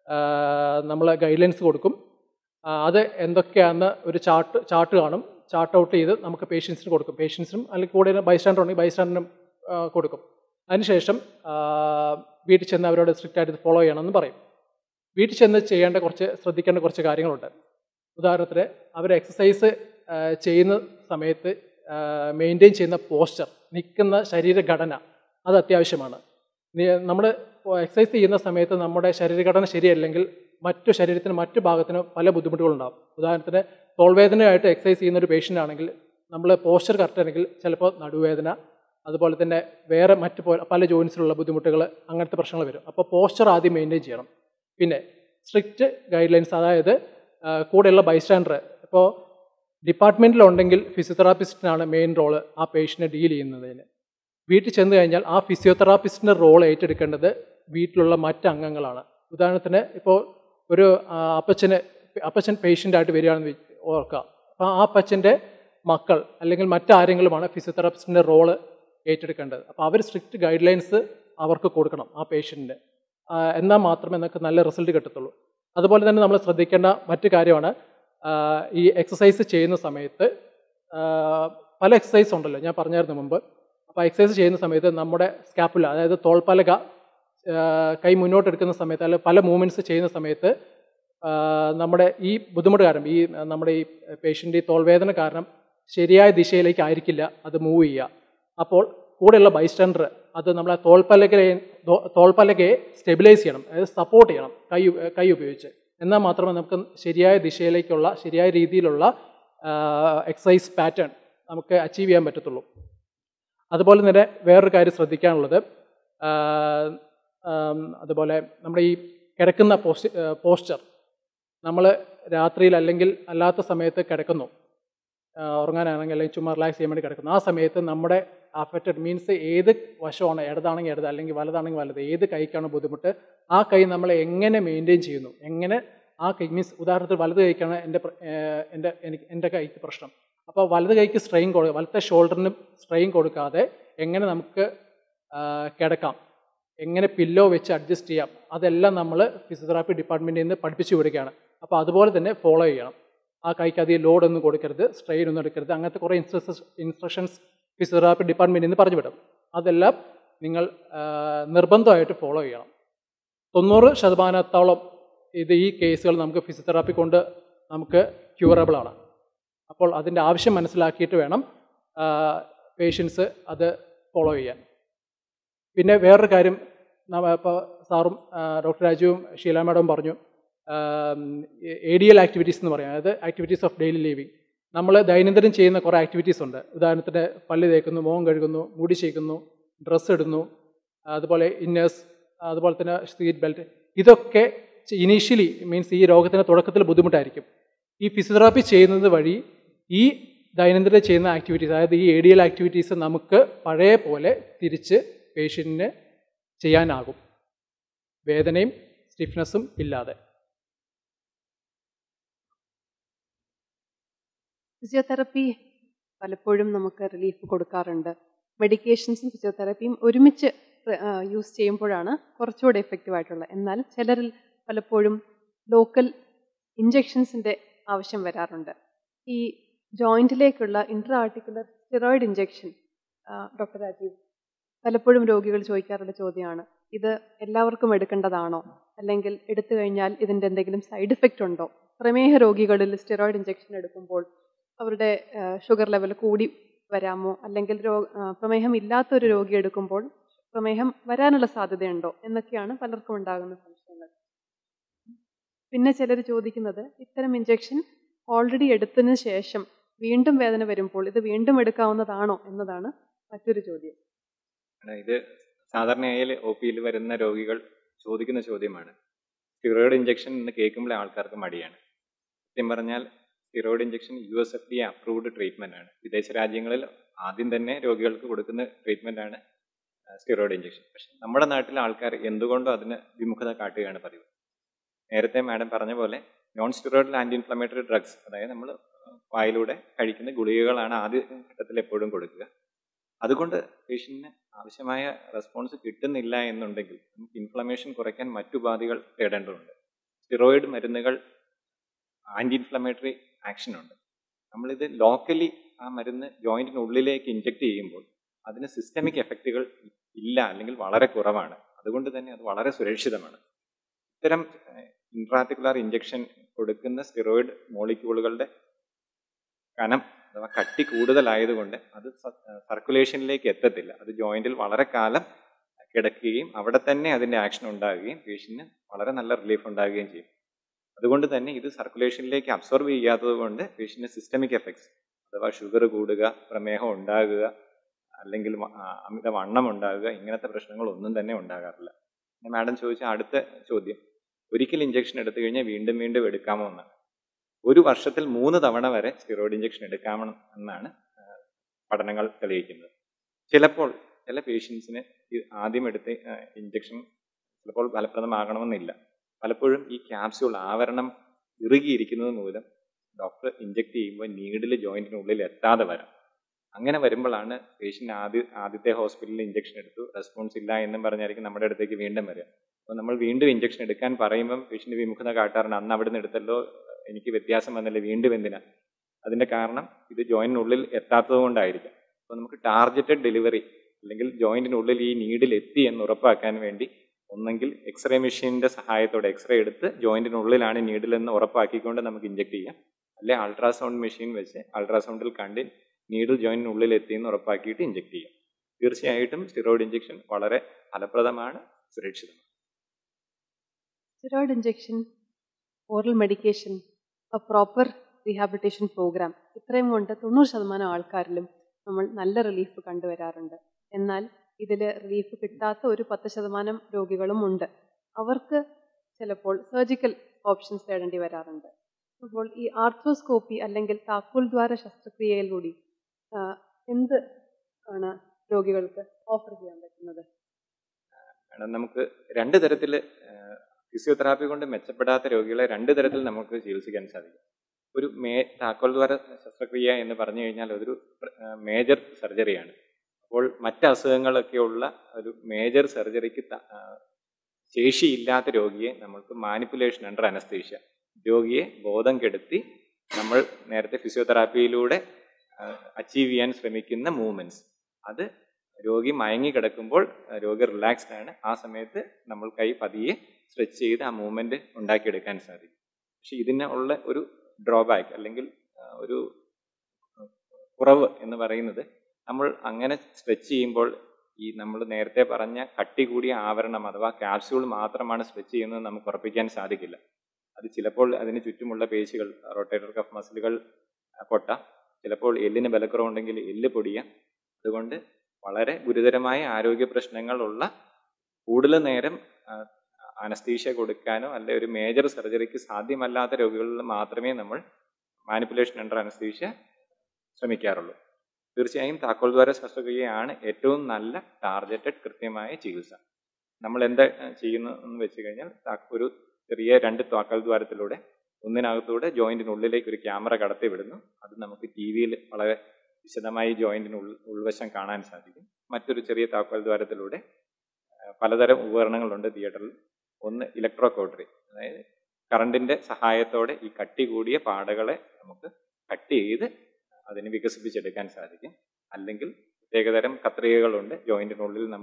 നമ്മൾ ഗൈഡ് ലൈൻസ് കൊടുക്കും ആ, അത് എന്തൊക്കെയാണെന്ന് ഒരു ചാർട്ട് ചാർട്ട് കാണും ചാർട്ട് ഔട്ട് ചെയ്ത് നമുക്ക് പേഷ്യൻസിന് കൊടുക്കും പേഷ്യൻസിനും അല്ലെങ്കിൽ കൂടെ ബൈസ്റ്റാൻഡർ ഉണ്ടെങ്കിൽ ബൈസ്റ്റാൻഡറിനും കൊടുക്കും അതിനുശേഷം ആ, വീട്ടിൽ ചെന്ന് അവരോട് സ്ട്രിക്റ്റ് ആയിട്ട് ഇത് ഫോളോ ചെയ്യണമെന്ന് പറയും വീട്ടിൽ ചെന്ന് ചെയ്യേണ്ട കുറച്ച് ശ്രദ്ധിക്കേണ്ട കുറച്ച് കാര്യങ്ങളുണ്ട് ഉദാഹരണത്തിന് അവർ എക്സസൈസ് ചെയ്യുന്ന സമയത്ത് മെയിൻറ്റെയിൻ ചെയ്യുന്ന പോസ്ചർ നിൽക്കുന്ന ശരീരഘടന അത് അത്യാവശ്യമാണ് നമ്മൾ എക്സസൈസ് ചെയ്യുന്ന സമയത്ത് നമ്മുടെ ശരീരഘടന ശരിയല്ലെങ്കിൽ മറ്റു ശരീരത്തിന് മറ്റു ഭാഗത്തിന് പല ബുദ്ധിമുട്ടുകളുണ്ടാകും ഉദാഹരണത്തിന് തോൾവേദനയായിട്ട് എക്സസൈസ് ചെയ്യുന്ന ഒരു പേഷ്യൻ്റ് ആണെങ്കിൽ നമ്മൾ പോസ്ചർ കറക്റ്റ് ആണെങ്കിൽ ചിലപ്പോൾ നടുവേദന അതുപോലെ തന്നെ വേറെ മറ്റ് പോ- പല ജോയിൻസിലുള്ള ബുദ്ധിമുട്ടുകൾ അങ്ങനത്തെ പ്രശ്നങ്ങൾ വരും അപ്പോൾ പോസ്ചർ ആദ്യം മെയിൻറ്റെയിൻ ചെയ്യണം പിന്നെ സ്ട്രിക്റ്റ് ഗൈഡ് ലൈൻസ് അതായത് ആ, കൂടെയുള്ള ബൈസ്റ്റാൻഡർ ഇപ്പോൾ ഡിപ്പാർട്ട്മെൻറ്റിലുണ്ടെങ്കിൽ ഫിസിയോതെറാപ്പിസ്റ്റിനാണ് മെയിൻ റോള് ആ പേഷ്യനെ ഡീൽ ചെയ്യുന്നതിന് വീട്ടിൽ ചെന്ന് കഴിഞ്ഞാൽ ആ ഫിസിയോതെറാപ്പിസ്റ്റിൻ്റെ റോൾ ഏറ്റെടുക്കേണ്ടത് വീട്ടിലുള്ള മറ്റ് അംഗങ്ങളാണ് ഉദാഹരണത്തിന് ഇപ്പോൾ ഒരു ആ, അപ്പച്ചന് അപ്പച്ചൻ പേഷ്യൻ്റായിട്ട് വരികയാണെന്ന് വി- ഓർക്കുക അപ്പോൾ ആ അപ്പച്ചൻ്റെ മക്കൾ അല്ലെങ്കിൽ മറ്റാരെങ്കിലുമാണ് ഫിസിയോതെറാപ്പിസ്റ്റിൻ്റെ റോള് ഏറ്റെടുക്കേണ്ടത് അപ്പോൾ അവർ സ്ട്രിക്റ്റ് ഗൈഡ് ലൈൻസ് അവർക്ക് കൊടുക്കണം ആ പേഷ്യൻറ്റിന് എന്നാൽ മാത്രമേ നമുക്ക് നല്ല റിസൾട്ട് കിട്ടത്തുള്ളൂ അതുപോലെ തന്നെ നമ്മൾ ശ്രദ്ധിക്കേണ്ട മറ്റു കാര്യമാണ് ആ, ഈ എക്സസൈസ് ചെയ്യുന്ന സമയത്ത് ആ, പല എക്സസൈസ് ഉണ്ടല്ലോ ഞാൻ പറഞ്ഞായിരുന്നു മുമ്പ് അപ്പോൾ എക്സസൈസ് ചെയ്യുന്ന സമയത്ത് നമ്മുടെ സ്കാപ്പുല അതായത് തോൾപ്പലക ആ, കൈ മുന്നോട്ട് എടുക്കുന്ന സമയത്ത് അല്ലെങ്കിൽ പല മൂവ്മെൻറ്റ്സ് ചെയ്യുന്ന സമയത്ത് ആ, നമ്മുടെ ഈ ബുദ്ധിമുട്ട് കാരണം ഈ നമ്മുടെ ഈ പേഷ്യൻ്റ് ഈ തോൾവേദന കാരണം ശരിയായ ദിശയിലേക്ക് ആയിരിക്കില്ല അത് മൂവ് ചെയ്യുക അപ്പോൾ കൂടെയുള്ള ബൈസ്റ്റാൻഡർ അത് നമ്മളെ തോൾപ്പലകയെ തോ- തോൾപ്പലകയെ സ്റ്റെബിലൈസ് ചെയ്യണം അതായത് സപ്പോർട്ട് ചെയ്യണം കൈ ഉപ- കൈ ഉപയോഗിച്ച് എന്നാൽ മാത്രമേ നമുക്ക് ശരിയായ ദിശയിലേക്കുള്ള ശരിയായ രീതിയിലുള്ള എക്സസൈസ് പാറ്റേൺ നമുക്ക് അച്ചീവ് ചെയ്യാൻ പറ്റത്തുള്ളൂ അതുപോലെ തന്നെ വേറൊരു കാര്യം ശ്രദ്ധിക്കാനുള്ളത് ആ, ആം, അതുപോലെ നമ്മുടെ ഈ കിടക്കുന്ന പോസ്റ്റ് പോസ്ചർ നമ്മൾ രാത്രിയിൽ അല്ലെങ്കിൽ അല്ലാത്ത സമയത്ത് കിടക്കുന്നു ആ, ഉറങ്ങാനാണെങ്കിൽ അല്ലെങ്കിൽ ചുമ്മാ റിലാക്സ് ചെയ്യാൻ വേണ്ടി കിടക്കുന്നു ആ സമയത്ത് നമ്മുടെ അഫക്റ്റഡ് മീൻസ് ഏത് വശമാണ് ഇടതാണെങ്കിൽ ഇടത് അല്ലെങ്കിൽ വലതാണെങ്കിൽ വലത് ഏത് കൈക്കാണ് ബുദ്ധിമുട്ട് ആ കൈ നമ്മൾ എങ്ങനെ മെയിൻറ്റെയിൻ ചെയ്യുന്നു എങ്ങനെ ആ കൈ മീൻസ് ഉദാഹരണത്തിന് വലത് കൈക്കാണ് എൻ്റെ പ്ര- ഏഹ് എൻ്റെ എനിക്ക് എൻ്റെ കൈക്ക് പ്രശ്നം അപ്പോൾ വലത് കൈക്ക് സ്ട്രെയിൻ കൊടുക്കുക വലത്തെ ഷോൾഡറിന് സ്ട്രെയിൻ കൊടുക്കാതെ എങ്ങനെ നമുക്ക് ആ, കിടക്കാം എങ്ങനെ പില്ലോ വെച്ച് അഡ്ജസ്റ്റ് ചെയ്യാം അതെല്ലാം നമ്മൾ ഫിസിയോതെറാപ്പി ഡിപ്പാർട്ട്മെൻറ്റിൽ നിന്ന് പഠിപ്പിച്ചു വിടുകയാണ് അപ്പോൾ അതുപോലെ തന്നെ ഫോളോ ചെയ്യണം ആ കൈക്ക് അധികം ലോഡ് ഒന്നും കൊടുക്കരുത് സ്ട്രെയിൻ ഒന്നും എടുക്കരുത് അങ്ങനത്തെ കുറേ ഇൻസ്ട്രക്ഷൻ ഇൻസ്ട്രക്ഷൻസ് ഫിസിയോതെറാപ്പി ഡിപ്പാർട്ട്മെൻറ്റിൽ നിന്ന് പറഞ്ഞു വിടും അതെല്ലാം നിങ്ങൾ ആ, നിർബന്ധമായിട്ട് ഫോളോ ചെയ്യണം തൊണ്ണൂറ് ശതമാനത്തോളം ഇത് ഈ കേസുകൾ നമുക്ക് ഫിസിയോതെറാപ്പി കൊണ്ട് നമുക്ക് ക്യൂറബിൾ ആണ് അപ്പോൾ അതിൻ്റെ ആവശ്യം മനസ്സിലാക്കിയിട്ട് വേണം പേഷ്യൻസ് അത് ഫോളോ ചെയ്യാൻ പിന്നെ വേറൊരു കാര്യം ഇപ്പോൾ സാറും ആ, ഡോക്ടർ രാജുവും ഷീല മാഡവും പറഞ്ഞു എ ഡി എൽ ആക്ടിവിറ്റീസ് എന്ന് പറയും അതായത് ആക്ടിവിറ്റീസ് ഓഫ് ഡെയിലി ലിവിങ് നമ്മൾ ദൈനംദിനം ചെയ്യുന്ന കുറേ ആക്ടിവിറ്റീസ് ഉണ്ട് ഉദാഹരണത്തിന് പല്ല് തേക്കുന്നു മുഖം കഴുകുന്നു മുടി ചെയ്യിക്കുന്നു ഡ്രസ്സ് ഇടുന്നു അതുപോലെ ഇന്നേഴ്സ് അതുപോലെ തന്നെ സീറ്റ് ബെൽറ്റ് ഇതൊക്കെ ഇനീഷ്യലി മീൻസ് ഈ രോഗത്തിൻ്റെ തുടക്കത്തിൽ ബുദ്ധിമുട്ടായിരിക്കും ഈ ഫിസിയോതെറാപ്പി ചെയ്യുന്നത് വഴി ഈ ദൈനംദിനം ചെയ്യുന്ന ആക്ടിവിറ്റീസ് അതായത് ഈ എ ഡി എൽ ആക്ടിവിറ്റീസ് നമുക്ക് പഴയ പോലെ തിരിച്ച് പേഷ്യൻറ്റിന് ചെയ്യാനാകും വേദനയും സ്റ്റിഫ്നെസ്സും ഇല്ലാതെ ഫിസിയോതെറപ്പി പലപ്പോഴും നമുക്ക് റിലീഫ് കൊടുക്കാറുണ്ട് മെഡിക്കേഷൻസും ഫിസിയോതെറപ്പിയും ഒരുമിച്ച് യൂസ് ചെയ്യുമ്പോഴാണ് കുറച്ചുകൂടെ എഫക്റ്റീവ് ആയിട്ടുള്ളത് എന്നാൽ ചിലരിൽ പലപ്പോഴും ലോക്കൽ ഇഞ്ചെക്ഷൻസിൻ്റെ ആവശ്യം വരാറുണ്ട് ഈ ജോയിൻറ്റിലേക്കുള്ള intra articular steroid injection doctor Rajeev പലപ്പോഴും രോഗികൾ ചോദിക്കാറുള്ള ചോദ്യമാണ് ഇത് എല്ലാവർക്കും എടുക്കേണ്ടതാണോ അല്ലെങ്കിൽ എടുത്തു കഴിഞ്ഞാൽ ഇതിൻ്റെ എന്തെങ്കിലും സൈഡ് ഇഫക്റ്റ് ഉണ്ടോ പ്രമേഹ രോഗികളിൽ സ്റ്റിറോയിഡ് ഇഞ്ചെക്ഷൻ എടുക്കുമ്പോൾ അവരുടെ ഷുഗർ ലെവൽ കൂടി വരാമോ അല്ലെങ്കിൽ രോ ആ, പ്രമേഹം ഇല്ലാത്തൊരു രോഗി എടുക്കുമ്പോൾ പ്രമേഹം വരാനുള്ള സാധ്യതയുണ്ടോ എന്നൊക്കെയാണ് പലർക്കും ഉണ്ടാകുന്ന സംശയങ്ങൾ പിന്നെ ചിലർ ചോദിക്കുന്നത് ഇത്തരം ഇഞ്ചെക്ഷൻ ഓൾറെഡി എടുത്തതിന് ശേഷം വീണ്ടും വേദന വരുമ്പോൾ ഇത് വീണ്ടും എടുക്കാവുന്നതാണോ എന്നതാണ് മറ്റൊരു ചോദ്യം ആണ് ഇത് സാധാരണയായി ഒ പിയിൽ വരുന്ന രോഗികൾ ചോദിക്കുന്ന ചോദ്യമാണ് സ്റ്റിറോയിഡ് ഇഞ്ചക്ഷൻ എന്ന് കേൾക്കുമ്പോൾ ആൾക്കാർക്ക് മടിയാണ് സത്യം പറഞ്ഞാൽ steroid injection U S F D approved treatment ആണ് വിദേശ രാജ്യങ്ങളിൽ ആദ്യം തന്നെ രോഗികൾക്ക് കൊടുക്കുന്ന ട്രീറ്റ്മെന്റ് ആണ് സ്റ്റിറോയിഡ് ഇഞ്ചക്ഷൻ പക്ഷെ നമ്മുടെ നാട്ടിലെ ആൾക്കാർ എന്തുകൊണ്ടും അതിന് വിമുഖത കാട്ടുകയാണ് പതിവ് നേരത്തെ മാഡം പറഞ്ഞ പോലെ non steroidal anti inflammatory drugs അതായത് നമ്മൾ വായിലൂടെ കഴിക്കുന്ന ഗുളികകളാണ് ആദ്യ ഘട്ടത്തിൽ എപ്പോഴും കൊടുക്കുക അതുകൊണ്ട് പേഷ്യന്റിന് ആവശ്യമായ റെസ്പോൺസ് കിട്ടുന്നില്ല എന്നുണ്ടെങ്കിൽ നമുക്ക് ഇൻഫ്ലമേഷൻ കുറയ്ക്കാൻ മറ്റുപാധികൾ തേടേണ്ടതുണ്ട് സ്റ്റിറോയിഡ് മരുന്നുകൾ ആന്റി ഇൻഫ്ലമേറ്ററി ആക്ഷൻ ഉണ്ട് നമ്മളിത് ലോക്കലി ആ മരുന്ന് ജോയിന്റിനുള്ളിലേക്ക് ഇഞ്ചെക്ട് ചെയ്യുമ്പോൾ അതിന് സിസ്റ്റമിക് എഫക്റ്റുകൾ ഇല്ല അല്ലെങ്കിൽ വളരെ കുറവാണ് അതുകൊണ്ട് തന്നെ അത് വളരെ സുരക്ഷിതമാണ് ഇത്തരം ഇൻട്രാറ്റിക്കുലർ ഇഞ്ചെക്ഷൻ കൊടുക്കുന്ന സ്റ്റിറോയിഡ് മോളിക്യൂളുകളുടെ കനം അഥവാ കട്ടി കൂടുതലായതുകൊണ്ട് അത് സർക്കുലേഷനിലേക്ക് എത്തത്തില്ല അത് ജോയിന്റിൽ വളരെ കാലം കിടക്കുകയും അവിടെ തന്നെ അതിന്റെ ആക്ഷൻ ഉണ്ടാകുകയും പേഷ്യന്റിന് വളരെ നല്ല റിലീഫ് ഉണ്ടാകുകയും ചെയ്യും അതുകൊണ്ട് തന്നെ ഇത് സർക്കുലേഷനിലേക്ക് അബ്സോർബ് ചെയ്യാത്തത് കൊണ്ട് പേഷ്യന്റിന് സിസ്റ്റമിക് എഫക്ട്സ് അഥവാ ഷുഗർ കൂടുക പ്രമേഹം ഉണ്ടാകുക അല്ലെങ്കിൽ വ- ആ, അമിത വണ്ണം ഉണ്ടാകുക ഇങ്ങനത്തെ പ്രശ്നങ്ങൾ ഒന്നും തന്നെ ഉണ്ടാകാറില്ല പിന്നെ മാഡം ചോദിച്ച അടുത്ത ചോദ്യം ഒരിക്കൽ ഇഞ്ചക്ഷൻ എടുത്തു കഴിഞ്ഞാൽ വീണ്ടും വീണ്ടും എടുക്കാമോ എന്നാണ് ഒരു വർഷത്തിൽ മൂന്ന് തവണ വരെ സ്റ്റിറോയിഡ് ഇഞ്ചക്ഷൻ എടുക്കാമെന്ന് എന്നാണ് ആ, പഠനങ്ങൾ തെളിയിക്കുന്നത് ചിലപ്പോൾ ചില പേഷ്യൻസിന് ആദ്യം എടുത്ത ഇഞ്ചക്ഷൻ ചിലപ്പോൾ ഫലപ്രദമാകണമെന്നില്ല പലപ്പോഴും ഈ ക്യാപ്സ്യൂൾ ആവരണം ഇറുകിയിരിക്കുന്നത് മൂലം ഡോക്ടർ ഇഞ്ചക്ട് ചെയ്യുമ്പോൾ നീഡിൽ ജോയിന്റിനുള്ളിൽ എത്താതെ വരാം അങ്ങനെ വരുമ്പോഴാണ് പേഷ്യന്റ് ആദ്യ ആദ്യത്തെ ഹോസ്പിറ്റലിൽ ഇഞ്ചക്ഷൻ എടുത്തു റെസ്പോൺസ് ഇല്ല എന്നും പറഞ്ഞായിരിക്കും നമ്മുടെ അടുത്തേക്ക് വീണ്ടും വരിക അപ്പോൾ നമ്മൾ വീണ്ടും ഇഞ്ചക്ഷൻ എടുക്കാൻ പറയുമ്പം പേഷ്യന്റ് വിമുഖത കാട്ടാറുണ്ട് അന്ന് അവിടെ നിന്ന് എടുത്തല്ലോ എനിക്ക് വ്യത്യാസം വന്നില്ല വീണ്ടും എന്തിനാ അതിന്റെ കാരണം ഇത് ജോയിന്റിനുള്ളിൽ എത്താത്തത് കൊണ്ടായിരിക്കും അപ്പോൾ നമുക്ക് ടാർഗറ്റഡ് ഡെലിവറി അല്ലെങ്കിൽ ജോയിന്റിനുള്ളിൽ ഈ നീഡിൽ എത്തി എന്ന് ഉറപ്പാക്കാൻ വേണ്ടി ഒന്നെങ്കിൽ എക്സ്റേ മെഷീനിന്റെ സഹായത്തോടെ എക്സ്റേ എടുത്ത് ജോയിന്റിനുള്ളിലാണ് നീഡിൽ എന്ന് ഉറപ്പാക്കിക്കൊണ്ട് നമുക്ക് ഇഞ്ചക്ട് ചെയ്യാം അല്ലെ അൾട്രാസൗണ്ട് മെഷീൻ വെച്ച് അൾട്രാസൗണ്ടിൽ കണ്ട് നീഡിൽ ജോയിന്റിനുള്ളിൽ എത്തി എന്ന് ഉറപ്പാക്കിയിട്ട് ഇഞ്ചക്ട് ചെയ്യാം തീർച്ചയായിട്ടും സ്റ്റിറോയിഡ് ഇഞ്ചക്ഷൻ വളരെ ഫലപ്രദമാണ് സുരക്ഷിതമാണ് steroid injection, oral medication, a proper rehabilitation program ഇത്രയും കൊണ്ട് തൊണ്ണൂറ് ശതമാനം ആൾക്കാരിലും നമ്മൾ നല്ല റിലീഫ് കണ്ടുവരാറുണ്ട് എന്നാൽ ഇതിൽ റിലീഫ് കിട്ടാത്ത ഒരു പത്ത് ശതമാനം രോഗികളും ഉണ്ട് അവർക്ക് ചിലപ്പോൾ സർജിക്കൽ ഓപ്ഷൻസ് തേടേണ്ടി വരാറുണ്ട് അപ്പോൾ ഈ ആർത്രോസ്കോപ്പി അല്ലെങ്കിൽ താക്കോൽ ദ്വാര ശസ്ത്രക്രിയയിലൂടെ ആ, എന്ത് ആണ് രോഗികൾക്ക് ഓഫർ ചെയ്യാൻ പറ്റുന്നത് കാരണം നമുക്ക് രണ്ട് തരത്തിൽ ഫിസിയോതെറാപ്പി കൊണ്ട് മെച്ചപ്പെടാത്ത രോഗികളെ രണ്ട് തരത്തിൽ നമുക്ക് ചികിത്സിക്കാൻ സാധിക്കും ഒരു മേ താക്കോൽ ദ്വാര ശസ്ത്രക്രിയ എന്ന് പറഞ്ഞു കഴിഞ്ഞാൽ അതൊരു മേജർ സർജറിയാണ് അപ്പോൾ മറ്റ് അസുഖങ്ങളൊക്കെയുള്ള ഒരു മേജർ സർജറിക്ക് ത- ആ, ശേഷിയില്ലാത്ത രോഗിയെ നമ്മൾക്ക് മാനിപ്പുലേഷൻ അണ്ടർ അനസ്തീഷ്യ രോഗിയെ ബോധം കെടുത്തി നമ്മൾ നേരത്തെ ഫിസിയോതെറാപ്പിയിലൂടെ അച്ചീവ് ചെയ്യാൻ ശ്രമിക്കുന്ന മൂവ്മെന്റ്സ് അത് രോഗി മയങ്ങി കിടക്കുമ്പോൾ ആ, രോഗി റിലാക്സ്ഡ് ആണ് ആ സമയത്ത് നമ്മൾ കൈ പതിയെ സ്ട്രെച്ച് ചെയ്ത് ആ മൂവ്മെന്റ് ഉണ്ടാക്കിയെടുക്കാൻ സാധിക്കും പക്ഷെ ഇതിന് ഉള്ള ഒരു ഡ്രോബാക്ക് അല്ലെങ്കിൽ ആ, ഒരു കുറവ് എന്ന് പറയുന്നത് നമ്മൾ അങ്ങനെ സ്ട്രെച്ച് ചെയ്യുമ്പോൾ ഈ നമ്മൾ നേരത്തെ പറഞ്ഞ കട്ടി കൂടിയ ആവരണം അഥവാ ക്യാപ്സ്യൂൾ മാത്രമാണ് സ്ട്രെച്ച് ചെയ്യുന്നത് നമുക്ക് ഉറപ്പിക്കാൻ സാധിക്കില്ല അത് ചിലപ്പോൾ അതിന് ചുറ്റുമുള്ള പേശികൾ റൊട്ടേറ്റർ കഫ് മസിലുകൾ പൊട്ടാം ചിലപ്പോൾ എല്ലിന് ബലക്കുറവുണ്ടെങ്കിൽ എല്ല് പൊടിയാം അതുകൊണ്ട് വളരെ ഗുരുതരമായ ആരോഗ്യ പ്രശ്നങ്ങളുള്ള കൂടുതൽ നേരം അനസ്തീഷ്യ കൊടുക്കാനോ അല്ലെ ഒരു മേജർ സർജറിക്ക് സാധ്യമല്ലാത്ത രോഗികളിൽ മാത്രമേ നമ്മൾ മാനിപ്പുലേഷൻ അണ്ടർ അനസ്തീഷ്യ ശ്രമിക്കാറുള്ളൂ തീർച്ചയായും താക്കോൽ ദ്വാര ശസ്ത്രക്രിയയാണ് ഏറ്റവും നല്ല ടാർഗറ്റഡ് കൃത്യമായ ചികിത്സ നമ്മൾ എന്താ ഏഹ്, ചെയ്യുന്നു എന്ന് വെച്ച് കഴിഞ്ഞാൽ താ- ഒരു ചെറിയ രണ്ട് താക്കോൽ ദ്വാരത്തിലൂടെ ഒന്നിനകത്തൂടെ ജോയിന്റിനുള്ളിലേക്ക് ഒരു ക്യാമറ കടത്തി വിടുന്നു അത് നമുക്ക് ടി വിയിൽ വളരെ വിശദമായി ജോയിന്റിന് ഉൾ ഉൾവശം കാണാൻ സാധിക്കും മറ്റൊരു ചെറിയ താക്കോൽ ദ്വാരത്തിലൂടെ ആ, പലതരം ഉപകരണങ്ങളുണ്ട് തിയേറ്ററിൽ ഒന്ന് ഇലക്ട്രോ കോട്ടറി അതായത് കറണ്ടിന്റെ സഹായത്തോടെ ഈ കട്ടി കൂടിയ പാടകളെ നമുക്ക് കട്ട് ചെയ്ത് അതിനെ വികസിപ്പിച്ചെടുക്കാൻ സാധിക്കും അല്ലെങ്കിൽ പ്രത്യേകതരം കത്രികകളുണ്ട് ജോയിന്റിനുള്ളിൽ നമുക്ക്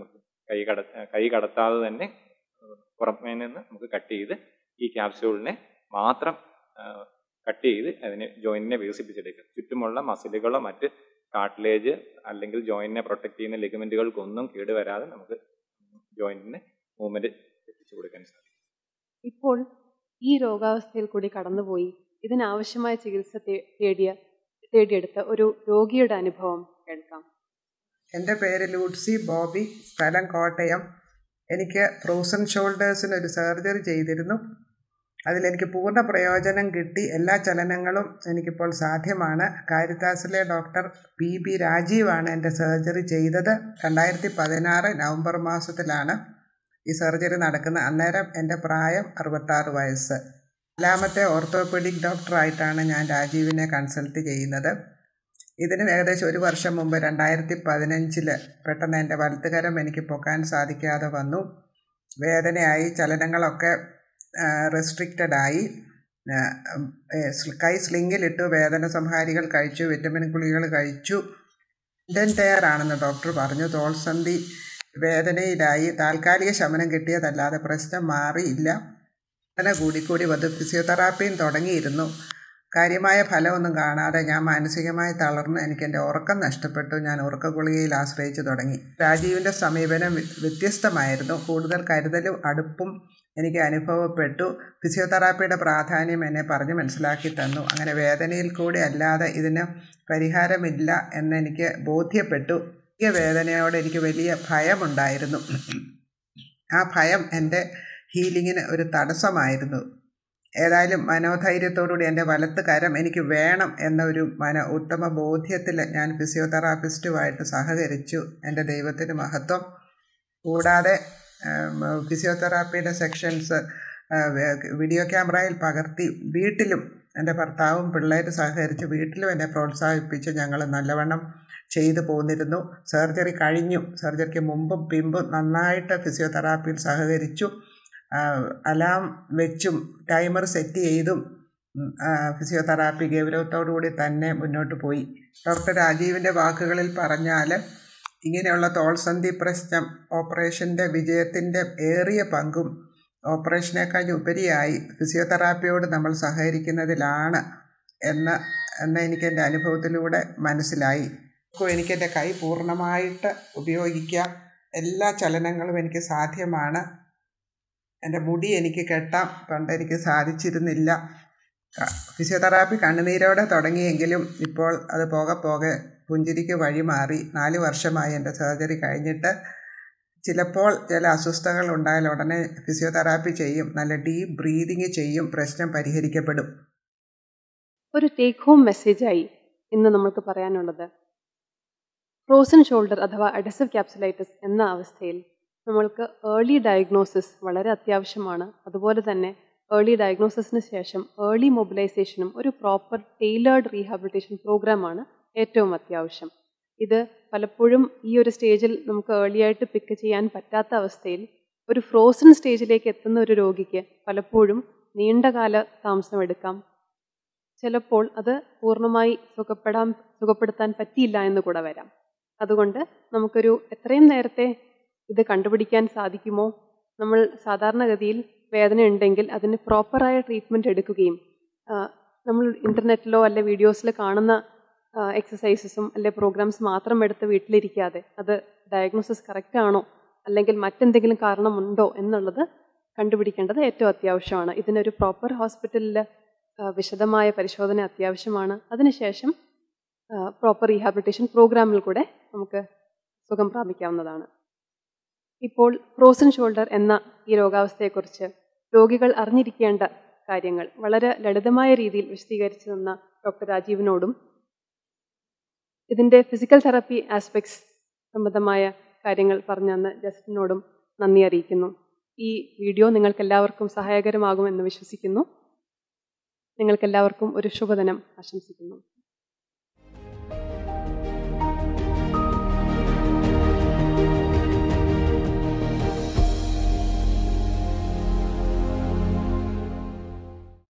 കൈ കട കൈ കടത്താതെ തന്നെ പുറമേ നിന്ന് നമുക്ക് കട്ട് ചെയ്ത് ഈ ക്യാപ്സ്യൂളിനെ മാത്രം കട്ട് ചെയ്ത് അതിനെ ജോയിന്റിനെ വികസിപ്പിച്ചെടുക്കുക ചുറ്റുമുള്ള മസിലുകളോ മറ്റ് കാർട്ടിലേജ് അല്ലെങ്കിൽ ജോയിന്റിനെ പ്രൊട്ടക്ട് ചെയ്യുന്ന ലിഗമെന്റുകൾക്കൊന്നും കേടുവരാതെ നമുക്ക് ജോയിന്റിന് മൂവ്മെന്റ് എത്തിച്ചു കൊടുക്കാൻ സാധിക്കും ഇപ്പോൾ ഈ രോഗാവസ്ഥയിൽ കൂടി കടന്നുപോയി ഇതിനാവശ്യമായ ചികിത്സ തേ- തേടിയ തേടിയെടുത്ത ഒരു രോഗിയുടെ അനുഭവം കേൾക്കാം എൻ്റെ പേര് ലൂട്സി ബോബി സ്ഥലം കോട്ടയം എനിക്ക് ഫ്രോസൺ ഷോൾഡേഴ്സിന് ഒരു സർജറി ചെയ്തിരുന്നു അതിലെനിക്ക് പൂർണ്ണ പ്രയോജനം കിട്ടി എല്ലാ ചലനങ്ങളും എനിക്കിപ്പോൾ സാധ്യമാണ് കാരിത്താസിലെ ഡോക്ടർ പി ബി രാജീവാണ് എൻ്റെ സർജറി ചെയ്തത് രണ്ടായിരത്തി പതിനാറ് നവംബർ മാസത്തിലാണ് ഈ സർജറി നടക്കുന്നത് അന്നേരം എൻ്റെ പ്രായം അറുപത്താറ് വയസ്സ് നാലാമത്തെ ഓർത്തോപെഡിക് ഡോക്ടറായിട്ടാണ് ഞാൻ രാജീവിനെ കൺസൾട്ട് ചെയ്യുന്നത് ഇതിന് ഏകദേശം ഒരു വർഷം മുമ്പ് രണ്ടായിരത്തി പതിനഞ്ചില് പെട്ടെന്ന് എൻ്റെ വലത്തുകരം എനിക്ക് പൊക്കാൻ സാധിക്കാതെ വന്നു വേദനയായി ചലനങ്ങളൊക്കെ റെസ്ട്രിക്റ്റഡ് ആയി ആ, ഉം, ഏ, സ്ല- കൈ സ്ലിങ്ങിലിട്ടു വേദന സംഹാരികൾ കഴിച്ചു വിറ്റമിൻ ഗുളികൾ കഴിച്ചു ഇൻഡൻ ടയർ ആണെന്ന് ഡോക്ടർ പറഞ്ഞു തോൾസന്ധി വേദനയിലായി താൽക്കാലിക ശമനം കിട്ടിയതല്ലാതെ പ്രശ്നം മാറിയില്ല വേദന കൂടിക്കൂടി വന്ന് ഫിസിയോതെറാപ്പിയും തുടങ്ങിയിരുന്നു കാര്യമായ ഫലമൊന്നും കാണാതെ ഞാൻ മാനസികമായി തളർന്ന് എനിക്ക് എൻ്റെ ഉറക്കം നഷ്ടപ്പെട്ടു ഞാൻ ഉറക്ക ഗുളികയിൽ ആശ്രയിച്ചു തുടങ്ങി രാജീവിൻ്റെ സമീപനം വ്യ- വ്യത്യസ്തമായിരുന്നു കൂടുതൽ കരുതലും അടുപ്പും എനിക്ക് അനുഭവപ്പെട്ടു ഫിസിയോതെറാപ്പിയുടെ പ്രാധാന്യം എന്നെ പറഞ്ഞ് മനസ്സിലാക്കി തന്നു അങ്ങനെ വേദനയിൽ കൂടി അല്ലാതെ ഇതിന് പരിഹാരമില്ല എന്നെനിക്ക് ബോധ്യപ്പെട്ടു ഈ വേദനയോട് എനിക്ക് വലിയ ഭയമുണ്ടായിരുന്നു ആ ഭയം എൻ്റെ ഹീലിങ്ങിന് ഒരു തടസ്സമായിരുന്നു ഏതായാലും മനോധൈര്യത്തോടുകൂടി എൻ്റെ വലത്ത് കരം എനിക്ക് വേണം എന്ന ഒരു മന ഉത്തമ ബോധ്യത്തിൽ ഞാൻ ഫിസിയോതെറാപ്പിസ്റ്റുമായിട്ട് സഹകരിച്ചു എൻ്റെ ദൈവത്തിന് മഹത്വം കൂടാതെ ഉം, ഫിസിയോതെറാപ്പിയുടെ സെക്ഷൻസ് വീഡിയോ ക്യാമറയിൽ പകർത്തി വീട്ടിലും എൻ്റെ ഭർത്താവും പിള്ളേരും സഹകരിച്ച് വീട്ടിലും എന്നെ പ്രോത്സാഹിപ്പിച്ച് ഞങ്ങൾ നല്ലവണ്ണം ചെയ്തു പോന്നിരുന്നു സർജറി കഴിഞ്ഞു സർജറിക്ക് മുമ്പും പിമ്പും നന്നായിട്ട് ഫിസിയോതെറാപ്പിയിൽ സഹകരിച്ചു ആ, അലാം വെച്ചും ടൈമർ സെറ്റ് ചെയ്തും ഉം, ആ, ഫിസിയോതെറാപ്പി ഗൗരവത്തോടുകൂടി തന്നെ മുന്നോട്ട് പോയി ഡോക്ടർ രാജീവിൻ്റെ വാക്കുകളിൽ പറഞ്ഞാൽ ഇങ്ങനെയുള്ള തോൾസന്ധി പ്രശ്നം ഓപ്പറേഷൻ്റെ വിജയത്തിൻ്റെ ഏറിയ പങ്കും ഓപ്പറേഷനേക്കാൾ ഉപരിയായി ഫിസിയോതെറാപ്പിയോട് നമ്മൾ സഹകരിക്കുന്നതിലാണ് എന്ന് എന്ന് എനിക്ക് എൻ്റെ അനുഭവത്തിലൂടെ മനസ്സിലായി ഇപ്പോൾ എനിക്ക് എൻ്റെ കൈ പൂർണ്ണമായിട്ട് ഉപയോഗിക്കാം എല്ലാ ചലനങ്ങളും എനിക്ക് സാധ്യമാണ് എൻ്റെ മുടി എനിക്ക് കെട്ടാം പണ്ട് എനിക്ക് സാധിച്ചിരുന്നില്ല ക- ഫിസിയോതെറാപ്പി കണ്ണുനീരോടെ തുടങ്ങിയെങ്കിലും ഇപ്പോൾ അത് പോകെ പോകെ പുഞ്ചിരിക്ക് വഴിമാറി നാല് വർഷമായി എൻ്റെ സർജറി കഴിഞ്ഞിട്ട് ചിലപ്പോൾ ചില അസ്വസ്ഥതകൾ ഉണ്ടായാൽ ഉടനെ ഫിസിയോതെറാപ്പി ചെയ്യും നല്ല ഡീപ്പ് ബ്രീതിങ് ചെയ്യും പ്രശ്നം പരിഹരിക്കപ്പെടും ഒരു ടേക്ക് ഹോം മെസ്സേജായി ഇന്ന് നമ്മൾക്ക് പറയാനുള്ളത് ഫ്രോസൺ ഷോൾഡർ അഥവാ അഡസീവ് ക്യാപ്സുലൈറ്റിസ് എന്ന അവസ്ഥയിൽ നമ്മൾക്ക് ഏർലി ഡയഗ്നോസിസ് വളരെ അത്യാവശ്യമാണ് അതുപോലെ തന്നെ ഏർലി ഡയഗ്നോസിസിന് ശേഷം ഏർലി മൊബിലൈസേഷനും ഒരു പ്രോപ്പർ ടെയിലേർഡ് റീഹാബിലിറ്റേഷൻ പ്രോഗ്രാമാണ് ഏറ്റവും അത്യാവശ്യം ഇത് പലപ്പോഴും ഈ ഒരു സ്റ്റേജിൽ നമുക്ക് ഏർലി ആയിട്ട് പിക്ക് ചെയ്യാൻ പറ്റാത്ത അവസ്ഥയിൽ ഒരു ഫ്രോസൺ സ്റ്റേജിലേക്ക് എത്തുന്ന ഒരു രോഗിക്ക് പലപ്പോഴും നീണ്ടകാല താമസമെടുക്കാം ചിലപ്പോൾ അത് പൂർണ്ണമായി സുഖപ്പെടാൻ സുഖപ്പെടുത്താൻ പറ്റിയില്ല എന്ന് കൂടെ വരാം അതുകൊണ്ട് നമുക്കൊരു എത്രയും നേരത്തെ ഇത് കണ്ടുപിടിക്കാൻ സാധിക്കുമോ നമ്മൾ സാധാരണഗതിയിൽ വേദന ഉണ്ടെങ്കിൽ അതിന് പ്രോപ്പറായ ട്രീറ്റ്മെൻറ്റ് എടുക്കുകയും ആ, നമ്മൾ ഇൻ്റർനെറ്റിലോ അല്ലെ വീഡിയോസിൽ കാണുന്ന എക്സസൈസസും അല്ലെ പ്രോഗ്രാംസ് മാത്രം എടുത്ത് വീട്ടിലിരിക്കാതെ അത് ഡയഗ്നോസിസ് കറക്റ്റ് ആണോ അല്ലെങ്കിൽ മറ്റെന്തെങ്കിലും കാരണമുണ്ടോ എന്നുള്ളത് കണ്ടുപിടിക്കേണ്ടത് ഏറ്റവും അത്യാവശ്യമാണ് ഇതിനൊരു പ്രോപ്പർ ഹോസ്പിറ്റലിൽ വിശദമായ പരിശോധന അത്യാവശ്യമാണ് അതിനുശേഷം പ്രോപ്പർ റീഹാബിലിറ്റേഷൻ പ്രോഗ്രാമിൽ കൂടെ നമുക്ക് സുഖം പ്രാപിക്കാവുന്നതാണ് ഇപ്പോൾ ഫ്രോസൺ ഷോൾഡർ എന്ന ഈ രോഗാവസ്ഥയെക്കുറിച്ച് രോഗികൾ അറിഞ്ഞിരിക്കേണ്ട കാര്യങ്ങൾ വളരെ ലളിതമായ രീതിയിൽ വിശദീകരിച്ചു തന്ന ഡോക്ടർ രാജീവിനോടും ഇതിൻ്റെ ഫിസിക്കൽ തെറാപ്പി ആസ്പെക്ട്സ് സംബന്ധമായ കാര്യങ്ങൾ പറഞ്ഞു തന്ന ജസ്റ്റിനോടും നന്ദി അറിയിക്കുന്നു ഈ വീഡിയോ നിങ്ങൾക്കെല്ലാവർക്കും സഹായകരമാകുമെന്ന് വിശ്വസിക്കുന്നു നിങ്ങൾക്കെല്ലാവർക്കും ഒരു ശുഭദിനം ആശംസിക്കുന്നു